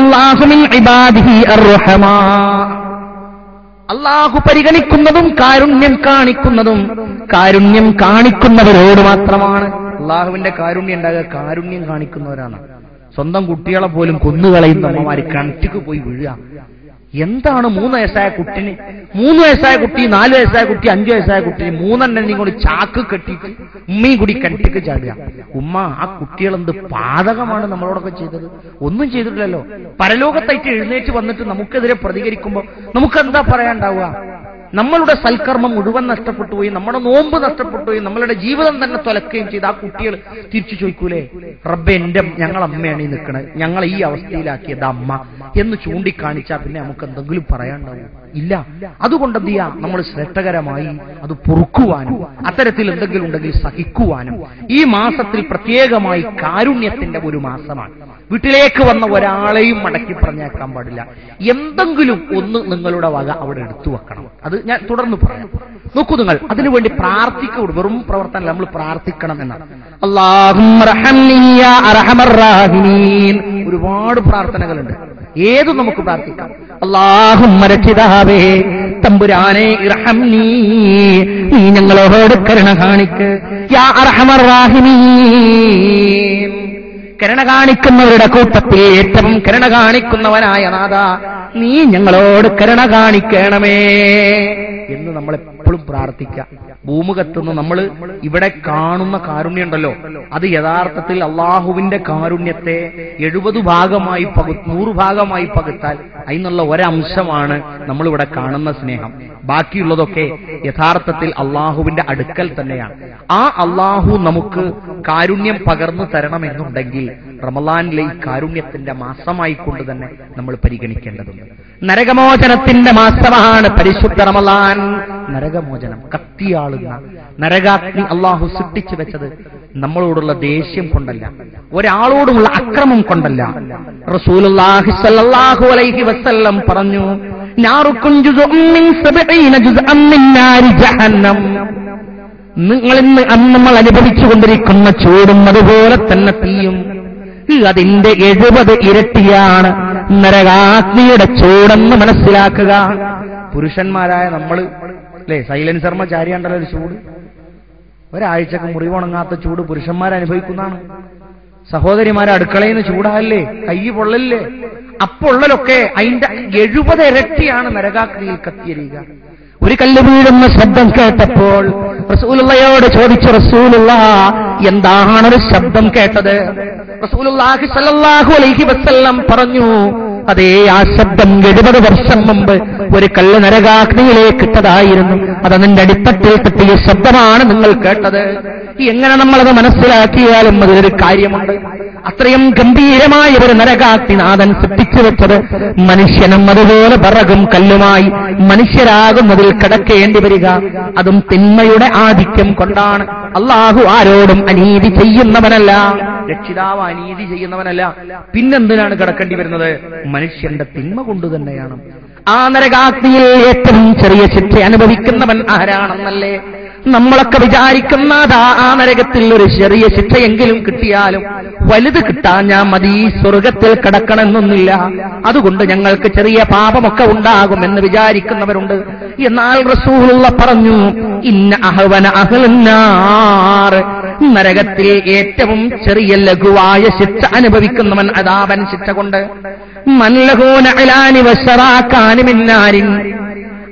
അള്ളാഹു പരിഗണിക്കുന്നതും കാരുണ്യം കാണിക്കുന്നതും കാരുണ്യം കാണിക്കുന്നവരോട് മാത്രമാണ് അള്ളാഹുവിന്റെ കാരുണ്യം ഉണ്ടാകുക കാരുണ്യം കാണിക്കുന്നവരാണ് സ്വന്തം കുട്ടികളെ പോലും കൊന്നുകളയുന്ന അമ്മമാര് കിണറ്റിക്ക് പോയി വീഴുക എന്താണ് മൂന്ന് വയസ്സായ കുട്ടിന് മൂന്ന് വയസ്സായ കുട്ടി നാല് വയസ്സായ കുട്ടി അഞ്ചു വയസ്സായ കുട്ടിന് മൂന്നെണ്ണം കൊണ്ട് ചാക്ക് കെട്ടിയിട്ട് ഉമ്മയും കൂടി കിണറ്റിക്ക് ചാടുക ഉമ്മ ആ കുട്ടികൾ എന്ത് പാതകമാണ് നമ്മളോടൊക്കെ ചെയ്തത് ഒന്നും ചെയ്തിട്ടില്ലല്ലോ പരലോകത്തായിട്ട് എഴുന്നേറ്റ് വന്നിട്ട് നമുക്കെതിരെ പ്രതികരിക്കുമ്പോൾ നമുക്ക് എന്താ പറയാണ്ടാവുക നമ്മളുടെ സൽക്കർമ്മം മുഴുവൻ നഷ്ടപ്പെട്ടു പോയി നമ്മുടെ നോമ്പ് നഷ്ടപ്പെട്ടു പോയി നമ്മളുടെ ജീവിതം തന്നെ തുലക്കുകയും ചെയ്ത് ആ കുട്ടികൾ തിരിച്ചു ചോദിക്കൂലേ റബ്ബെ എന്റെ ഞങ്ങൾ അമ്മയാണ് ഈ നിൽക്കണത് ഞങ്ങളെ ഈ അവസ്ഥയിലാക്കിയത് അമ്മ എന്ന് ചൂണ്ടിക്കാണിച്ചാൽ പിന്നെ നമുക്ക് എന്തെങ്കിലും പറയാണ്ടാവും ഇല്ല അതുകൊണ്ട് എന്ത് ചെയ്യാം നമ്മൾ ശ്രേഷ്ഠകരമായി അത് പൊറുക്കുവാനും അത്തരത്തിൽ എന്തെങ്കിലും ഉണ്ടെങ്കിൽ സഹിക്കുവാനും ഈ മാസത്തിൽ പ്രത്യേകമായി കാരുണ്യത്തിന്റെ ഒരു മാസമാണ് വീട്ടിലേക്ക് വന്ന ഒരാളെയും മടക്കി പറഞ്ഞേക്കാൻ പാടില്ല എന്തെങ്കിലും ഒന്ന് നിങ്ങളുടെ വക അവിടെ എടുത്തു വെക്കണം അത് ഞാൻ തുടർന്ന് പറയാം നോക്കൂ നിങ്ങൾ അതിനുവേണ്ടി പ്രാർത്ഥിക്കൂട് വെറും പ്രവർത്തനം നമ്മൾ പ്രാർത്ഥിക്കണം എന്നാണ് അള്ളാഹും ഒരുപാട് പ്രാർത്ഥനകളുണ്ട് ഏത് നമുക്ക് പ്രാർത്ഥിക്കാം അള്ളാഹും രക്ഷിതാവേ തമ്പുരാനെ ഇർഹംനീ നീ ഞങ്ങളോട് കരുണ കാണിക്ക് യാ അർഹമർ റാഹിമീൻ കരുണ കാണിക്കുന്നവരുടെ കൂട്ടത്തിൽ ഏറ്റവും കരുണ കാണിക്കുന്നവനായ നാഥ നീ ഞങ്ങളോട് കരുണ കാണിക്കണമേ എന്ന് നമ്മൾ എപ്പോഴും പ്രാർത്ഥിക്കാം ഭൂമുഖത്തുനിന്ന് നമ്മൾ ഇവിടെ കാണുന്ന കാരുണ്യമുണ്ടല്ലോ അത് യഥാർത്ഥത്തിൽ അള്ളാഹുവിന്റെ കാരുണ്യത്തെ എഴുപത് ഭാഗമായി പകു നൂറ് ഭാഗമായി പകുത്താൽ അതിനുള്ള ഒരംശമാണ് നമ്മളിവിടെ കാണുന്ന സ്നേഹം ബാക്കിയുള്ളതൊക്കെ യഥാർത്ഥത്തിൽ അള്ളാഹുവിന്റെ അടുക്കൽ തന്നെയാണ് ആ അള്ളാഹു നമുക്ക് കാരുണ്യം പകർന്നു തരണമെന്നുണ്ടെങ്കിൽ റമലാനിലെ ഈ കാരുണ്യത്തിന്റെ മാസമായി കൊണ്ട് തന്നെ നമ്മൾ പരിഗണിക്കേണ്ടതുണ്ട് നരകമോചനത്തിന്റെ മാസമാണ് പരിശുദ്ധ റമലാൻ നരകമോചനം കത്തിയാളുന്ന നരകാഗ്നി അള്ളാഹു സൃഷ്ടിച്ചു വെച്ചത് നമ്മളോടുള്ള ദേഷ്യം കൊണ്ടല്ല ഒരാളോടുമുള്ള അക്രമം കൊണ്ടല്ല റസൂലുള്ളാഹി സ്വല്ലല്ലാഹു അലൈഹി വസല്ലം പറഞ്ഞു നാറുക്കും ജുസുഉം മിൻ സബഈന ജുസ്അൻ മിൻ നാരി ജഹന്നം നിങ്ങൾ ഇന്ന് അന്ന് നമ്മൾ അനുഭവിച്ചുകൊണ്ടിരിക്കുന്ന ചൂടും അതുപോലെ തന്നെ തീയും അതിന്റെ എഴുപത് ഇരട്ടിയാണ് നരകാഗ്നിയുടെ ചൂടെന്ന് മനസ്സിലാക്കുക പുരുഷന്മാരായ നമ്മൾ അല്ലേ സൈലൻസർമ ചാരിയാണ്ടല്ലോ ഒരു ചൂട് ഒരാഴ്ചക്ക് മുറിവുണങ്ങാത്ത ചൂട് പുരുഷന്മാർ അനുഭവിക്കുന്നതാണ് സഹോദരിമാരെ അടുക്കളയിൽ നിന്ന് ചൂടാല്ലേ കൈ പൊള്ളല്ലേ അപ്പൊള്ളലൊക്കെ അതിന്റെ എഴുപത് ഇരട്ടിയാണ് നരകാഗ്നിയിൽ കത്തിയരിക ഒരു കല്ല് വീഴുന്ന ശബ്ദം കേട്ടപ്പോൾ റസൂലുള്ളയോട് ചോദിച്ചു റസൂലുള്ള എന്താണ് ഒരു ശബ്ദം കേട്ടത് റസൂലുള്ളാഹി സല്ലല്ലാഹു അലൈഹി വസല്ലം പറഞ്ഞു അതേ ആ ശബ്ദം എഴുപത് വർഷം മുമ്പ് ഒരു കല്ല് നരകാഗ്നിയിലേക്ക് ഇട്ടതായിരുന്നു അത് നിന്റെ അടിത്തട്ടിൽ കിട്ടിയ ശബ്ദമാണ് നിങ്ങൾ കേട്ടത് എങ്ങനെ നമ്മളത് മനസ്സിലാക്കിയാലും അതിലൊരു കാര്യമുണ്ട് അത്രയും ഗംഭീരമായ ഒരു നരകാഗ്നിനാഥൻ സൃഷ്ടിച്ചു വെച്ചത് മനുഷ്യനും അതുപോലെ പറകും കല്ലുമായി മനുഷ്യരാകുന്നതിൽ കിടക്കേണ്ടി വരിക അതും തിന്മയുടെ ആധിക്യം കൊണ്ടാണ് അള്ളാഹു ആരോടും അനീതി ചെയ്യുന്നവനല്ല രക്ഷിതാവ് അനീതി ചെയ്യുന്നവനല്ല പിന്നെന്തിനാണ് കിടക്കേണ്ടി വരുന്നത് മനുഷ്യന്റെ തിന്മ കൊണ്ട് തന്നെയാണ് ആ നരകാഗ്നിയിൽ ഏറ്റവും ചെറിയ ശിക്ഷ അനുഭവിക്കുന്നവൻ ആരാണെന്നല്ലേ നമ്മളൊക്കെ വിചാരിക്കുന്ന അതാ ആ നരകത്തിൽ ഒരു ചെറിയ ശിക്ഷയെങ്കിലും കിട്ടിയാലും വലുത് കിട്ടാൻ ഞാൻ മതി സ്വർഗത്തിൽ കിടക്കണമെന്നൊന്നില്ല അതുകൊണ്ട് ഞങ്ങൾക്ക് ചെറിയ പാപമൊക്കെ ഉണ്ടാകുമെന്ന് വിചാരിക്കുന്നവരുണ്ട് എന്നാൽ റസൂലുള്ള പറഞ്ഞു ഇന്ന അഹവന അഹ്ലന്നാർ നരകത്തിൽ ഏറ്റവും ചെറിയ ലഘുവായ ശിക്ഷ അനുഭവിക്കുന്നവൻ അതാപൻ ശിക്ഷ കൊണ്ട് മല്ലഹൂന അലാനി വശറാക്കാനുമിന്നാരിൻ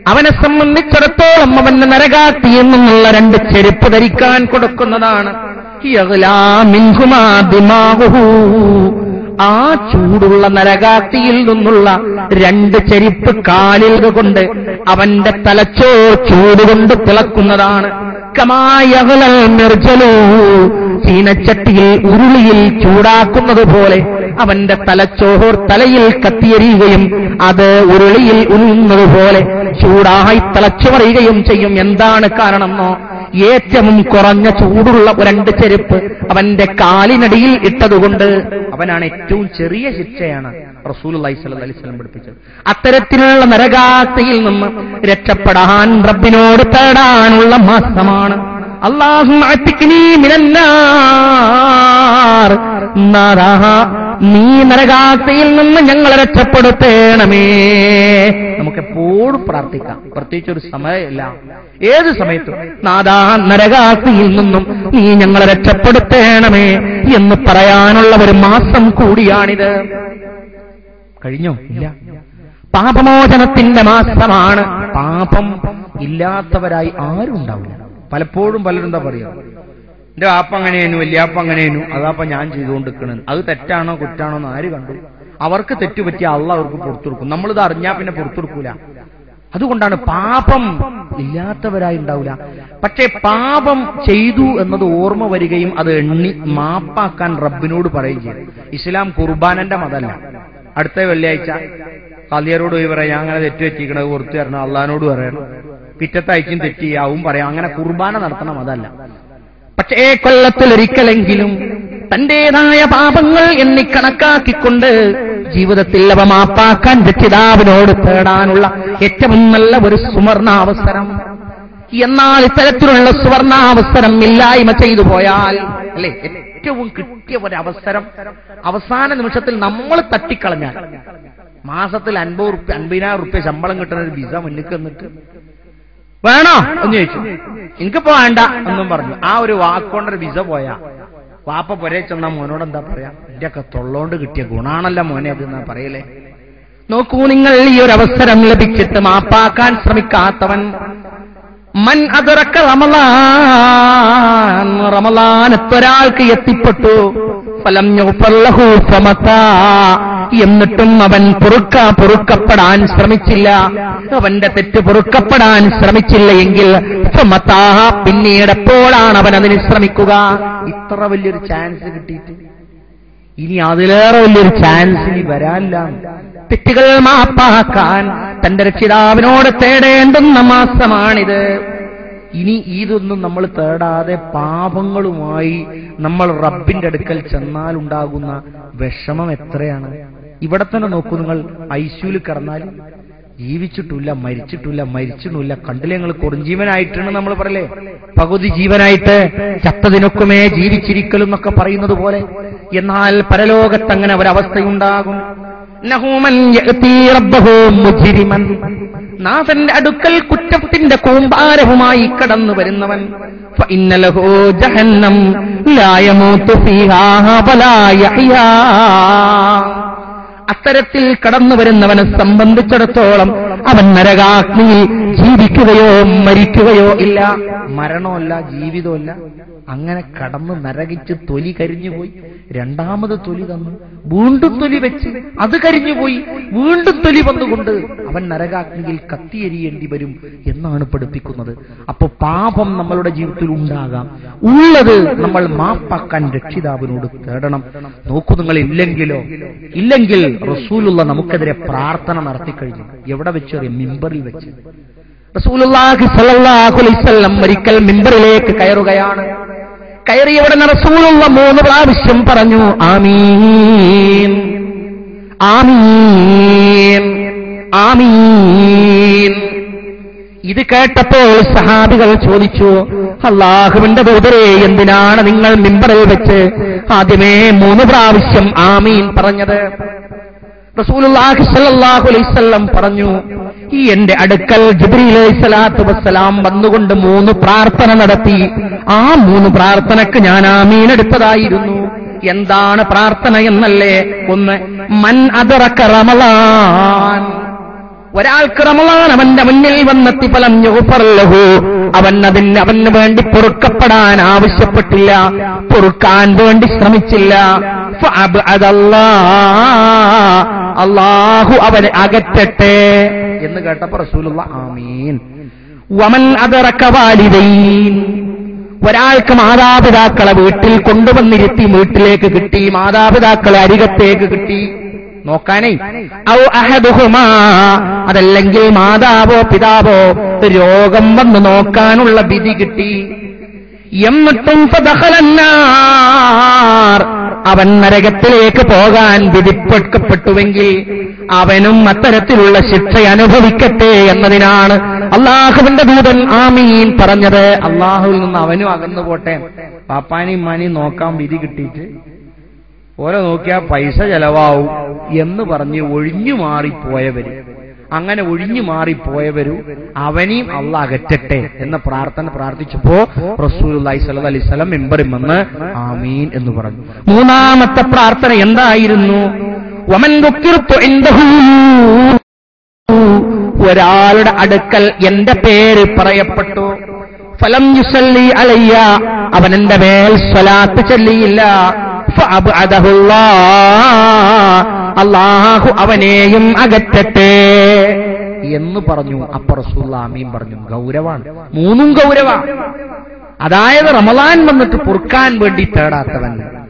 അവനെ സംബന്ധിച്ചിടത്തോളം അവന്റെ നരകാത്തിയിൽ നിന്നുള്ള രണ്ട് ചെരുപ്പ് ധരിക്കാൻ കൊടുക്കുന്നതാണ് യഗ്ലാ മിൻഹുമാ ദിമാഗുഹു. ആ ചൂടുള്ള നരകാത്തിയിൽ നിന്നുള്ള രണ്ട് ചെരുപ്പ് കാലിൽ കൊണ്ട് അവന്റെ തലച്ചോ ചൂടുകൊണ്ട് തിളക്കുന്നതാണ് കമായകലൽ നിർജലൂ ചീനച്ചട്ടിയിൽ ഉരുളിയിൽ ചൂടാക്കുന്നത് പോലെ അവന്റെ തലച്ചോർ തലയിൽ കത്തിയെരിയുകയും അത് ഉരുളിയിൽ ഉരുളുന്നത് പോലെ ചൂടായി തിളച്ചു പറയുകയും ചെയ്യും എന്താണ് കാരണമെന്നോ ഏറ്റവും കുറഞ്ഞ ചൂടുള്ള രണ്ട് ചെരുപ്പ് അവന്റെ കാലിനടിയിൽ ഇട്ടതുകൊണ്ട് അവനാണ് ഏറ്റവും ചെറിയ ശിക്ഷയാണ് റസൂൽ അലൈഹിസ്ലം പഠിപ്പിച്ചത് അത്തരത്തിലുള്ള നരകാത്തയിൽ നിന്ന് രക്ഷപ്പെടാൻ റബ്ബിനോട് തേടാനുള്ള മാസമാണ് അള്ളാഹു നീ നരകാത്തയിൽ നിന്ന് ഞങ്ങളെ രക്ഷപ്പെടുത്തേണമേ നമുക്ക് എപ്പോഴും പ്രാർത്ഥിക്കാം പ്രത്യേകിച്ച് ഒരു സമയമില്ല ഏത് സമയത്തും നാദാ നരകാത്തിയിൽ നിന്നും നീ ഞങ്ങളെ രക്ഷപ്പെടുത്തേണമേ എന്ന് പറയാനുള്ള ഒരു മാസം കൂടിയാണിത് കഴിഞ്ഞോ ഇല്ല പാപമോചനത്തിന്റെ മാസമാണ് പാപം ഇല്ലാത്തവരായി ആരും ഉണ്ടാവില്ല പലപ്പോഴും പലരും എന്താ പറയുക എന്റെ ആപ്പ അങ്ങനെയായിരുന്നു വലിയാപ്പ അങ്ങനെയായിരുന്നു അതാപ്പ ഞാൻ ചെയ്തുകൊണ്ടിരിക്കണത് അത് തെറ്റാണോ കുറ്റാണോ എന്ന് ആര് കണ്ടു അവർക്ക് തെറ്റുപറ്റിയ അള്ള അവർക്ക് പുറത്തു കൊടുക്കും നമ്മളിത് അറിഞ്ഞാൽ പിന്നെ പുറത്തു കൊടുക്കൂല അതുകൊണ്ടാണ് പാപം ഇല്ലാത്തവരായി ഉണ്ടാവില്ല പക്ഷേ പാപം ചെയ്തു എന്നത് ഓർമ്മ വരികയും അത് എണ്ണി മാപ്പാക്കാൻ റബ്ബിനോട് പറയുകയും ചെയ്യും ഇസ്ലാം കുർബാനന്റെ മതല്ല അടുത്ത വെള്ളിയാഴ്ച കല്ലിയരോട് പോയി പറയാം ഞാൻ അങ്ങനെ തെറ്റ് പറ്റിക്കണത് പുറത്തു തരണം അള്ളഹാനോട് പറയണം പിറ്റത്താഴ്ചയും തെറ്റിയാവും പറയാം അങ്ങനെ കുർബാന നടത്തണം അതല്ല പക്ഷേ കൊല്ലത്തിലൊരിക്കലെങ്കിലും തന്റേതായ പാപങ്ങൾ എണ്ണി കണക്കാക്കിക്കൊണ്ട് ജീവിതത്തിൽ അവ മാപ്പാക്കാൻ രക്ഷിതാവിനോട് തേടാനുള്ള ഏറ്റവും നല്ല ഒരു സുവർണാവസരം എന്നാൽ ഇത്തരത്തിലുള്ള സുവർണാവസരം ഇല്ലായ്മ ചെയ്തു പോയാൽ അല്ലെ ഏറ്റവും കിട്ടിയ ഒരു അവസരം അവസാന നിമിഷത്തിൽ നമ്മൾ തട്ടിക്കളഞ്ഞാൽ മാസത്തിൽ അൻപത് റുപ്യ അൻപതിനായിരം റുപ്യ ശമ്പളം കിട്ടുന്ന ഒരു വിസ മുന്നിക്ക് എന്നിട്ട് വേണോ എന്ന് ചോദിച്ചു എനിക്കിപ്പോ വേണ്ട എന്നും പറഞ്ഞു ആ ഒരു വാക്കുകൊണ്ടൊരു വിസ പോയാ വാപ്പ പൊരേ ചെന്നാ മോനോട് എന്താ പറയാ എന്റെ ഒക്കെ തൊള്ളോണ്ട് കിട്ടിയ ഗുണാണല്ലോ മോനെ അത് എന്നാ പറയലേ നോക്കൂ നിങ്ങൾ ഈ ഒരു അവസരം ലഭിച്ചിട്ട് മാപ്പാക്കാൻ ശ്രമിക്കാത്തവൻ മൻ അതിറക്ക റമലാൻ റമലാനത്തൊരാൾക്ക് എത്തിപ്പെട്ടു ഫലം യുഗ്ഫർലഹു ഫമത്താ. എന്നിട്ടും അവൻ പൊറുക്ക പൊറുക്കപ്പെടാൻ ശ്രമിച്ചില്ല അവന്റെ തെറ്റ് പൊറുക്കപ്പെടാൻ ശ്രമിച്ചില്ല എങ്കിൽ ഫമത്താ. പിന്നീട് എപ്പോഴാണ് അവൻ അതിന് ശ്രമിക്കുക ഇത്ര വലിയൊരു ചാൻസ് കിട്ടിയിട്ട് ഇനി അതിലേറെ വലിയൊരു ചാൻസ് ഇനി വരാനില്ല തെറ്റുകൾ മാപ്പാക്കാൻ തന്റെ രക്ഷിതാവിനോട് തേടേണ്ടുന്ന മാസമാണിത് ഇനി ഇതൊന്നും നമ്മൾ തേടാതെ പാപങ്ങളുമായി നമ്മൾ റബ്ബിന്റെ അടുക്കൽ ചെന്നാൽ ഉണ്ടാകുന്ന വിഷമം എത്രയാണ് ഇവിടെ തന്നെ നോക്കൂ നിങ്ങൾ ഐശ്വല് കിടന്നാൽ ജീവിച്ചിട്ടില്ല മരിച്ചിട്ടില്ല മരിച്ചിട്ടില്ല കണ്ടില്ലേ ഞങ്ങൾ കൊടുംജീവനായിട്ടാണ് നമ്മൾ പറയലേ പകുതി ജീവനായിട്ട് ചത്തതിനൊക്കുമേ ജീവിച്ചിരിക്കലും എന്നൊക്കെ പറയുന്നത് പോലെ എന്നാൽ പരലോകത്ത് അങ്ങനെ ഒരവസ്ഥയുണ്ടാകും നഹൂമൻ യഅ്തി റബ്ബഹു മുജ്രിമൻ നാഥന്റെ അടുക്കൽ കുറ്റത്തിന്റെ കൂമ്പാരവുമായി കടന്നു വരുന്നവൻ ഫഇന്ന ലഹു ജഹന്നം ലാ യമൂതു ഫീഹാ വലാ യഹ്യാ അത്തരത്തിൽ കടന്നു വരുന്നവനെ സംബന്ധിച്ചിടത്തോളം അവൻ നരകാഗ്നിയിൽ ജീവിക്കുകയോ മരിക്കുകയോ ഇല്ല മരണമല്ല ജീവിതമല്ല അങ്ങനെ കടന്ന് നരകിച്ച് തൊലി കരിഞ്ഞുപോയി രണ്ടാമത് തൊലി തന്നു വീണ്ടും തൊലി വെച്ച് അത് കരിഞ്ഞുപോയി വീണ്ടും തൊലി വന്നുകൊണ്ട് അവൻ നരകാഗ്നിയിൽ കത്തിയെരിയേണ്ടി വരും എന്നാണ് പഠിപ്പിക്കുന്നത് അപ്പൊ പാപം നമ്മളുടെ ജീവിതത്തിൽ ഉണ്ടാകാം ഉള്ളത് നമ്മൾ മാപ്പാക്കാൻ രക്ഷിതാവിനോട് തേടണം നോക്കൂ നിങ്ങൾ ഇല്ലെങ്കിലോ ഇല്ലെങ്കിൽ റസൂലുള്ള നമുക്കെതിരെ പ്രാർത്ഥന നടത്തിക്കഴിഞ്ഞു എവിടെ വെച്ച് അറിയാം മിമ്പറിൽ വെച്ച് റസൂലുള്ളാഹി സ്വല്ലല്ലാഹു അലൈഹി വസല്ലം ഒരിക്കൽ മിമ്പറിലേക്ക് കയറുകയാണ് കയറിയ ഉടനെ റസൂലുള്ള മൂന്ന് പ്രാവശ്യം പറഞ്ഞു ആമീൻ ആമീൻ ആമീൻ ഇത് കേട്ടപ്പോൾ സഹാബികൾ ചോദിച്ചു അള്ളാഹുവിന്റെ ദൂതരെ എന്തിനാണ് നിങ്ങൾ മിമ്പറിൽ വെച്ച് ആദ്യമേ മൂന്ന് പ്രാവശ്യം ആമീൻ പറഞ്ഞത് റസൂലുള്ളാഹി സ്വല്ലല്ലാഹു അലൈഹി വസല്ലം പറഞ്ഞു ഈ എന്റെ അടുക്കൽ ജിബ്രീൽ അലൈഹി സ്വലാത്തു വസ്സലാം വന്നുകൊണ്ട് മൂന്ന് പ്രാർത്ഥന നടത്തി ആ മൂന്ന് പ്രാർത്ഥനക്ക് ഞാൻ ആമീൻ എടുത്തതായിരുന്നു എന്താണ് പ്രാർത്ഥന എന്നല്ലേ ഒന്ന് മൻ അതറക്ക റമളാൻ ഒരാൾക്ക് റമളാൻ അവന്റെ മുന്നിൽ വന്നെത്തി ഫലം യുഗ്ഫർലഹു അവൻ അതിന് അവന് വേണ്ടി പൊറുക്കപ്പെടാൻ ആവശ്യപ്പെട്ടില്ല പൊറുക്കാൻ വേണ്ടി ശ്രമിച്ചില്ല ഫഅബ്അദല്ലാ. അള്ളാഹു അവനെ അകറ്റട്ടെ എന്ന് കേട്ടപ്പോ റസൂലുള്ള ആമീൻ വമൻ അതറക്ക വാലിദൈൻ ഒരാൾക്ക് മാതാപിതാക്കളെ വീട്ടിൽ കൊണ്ടുവന്നിരുത്തി വീട്ടിലേക്ക് കിട്ടി മാതാപിതാക്കളെ അരികത്തേക്ക് കിട്ടി നോക്കാനേ ഔ അഹദുഹുമാ അതല്ലെങ്കിൽ മാതാവോ പിതാവോ രോഗം വന്ന് നോക്കാനുള്ള വിധി കിട്ടി എന്നിട്ടും ഫദഖലന്നാർ. അവൻ നരകത്തിലേക്ക് പോകാൻ വിധിപ്പെട്ടുവെങ്കിൽ അവനും അത്തരത്തിലുള്ള ശിക്ഷ അനുഭവിക്കട്ടെ എന്നതിനാണ് അള്ളാഹുവിന്റെ ദൂതൻ ആമീൻ പറഞ്ഞത് അള്ളാഹുവിൽ നിന്ന് അവനും അകന്നു പോട്ടെ പാപ്പാനെയും ഉമ്മാനെയും നോക്കാൻ വിധി കിട്ടിയിട്ട് ഓരോ നോക്കിയാൽ പൈസ ചെലവാവും എന്ന് പറഞ്ഞ് ഒഴിഞ്ഞു മാറിപ്പോയവര് അങ്ങനെ ഒഴിഞ്ഞു മാറിപ്പോയവരും അവനെയും അള്ള അകറ്റട്ടെ എന്ന പ്രാർത്ഥന പ്രാർത്ഥിച്ചപ്പോ റസൂൽ സല്ലല്ലാഹു അലൈഹി വസല്ലം മെമ്പറിൽ വന്ന് ആമീൻ എന്ന് പറഞ്ഞു മൂന്നാമത്തെ പ്രാർത്ഥന എന്തായിരുന്നു വമൻ ദുഃഖിർത്തു ഇൻദഹു ഒരാളുടെ അടുക്കൽ എന്റെ പേര് പറയപ്പെട്ടു ഫലം യുസല്ലി അലയ്യ അവൻ എന്റെ മേൽ സ്വലാത്ത് ചൊല്ലിയില്ല ഫഅബ്അദഹുല്ലാ. അള്ളാഹു അവനെയും അകറ്റട്ടെ എന്ന് പറഞ്ഞു അപ്പൊ റസൂൽ ആമീൻ പറഞ്ഞു ഗൗരവാണ് മൂന്നും ഗൗരവ അതായത് റമലാൻ വന്നിട്ട് പൊറുക്കാൻ വേണ്ടി തേടാത്തവൻ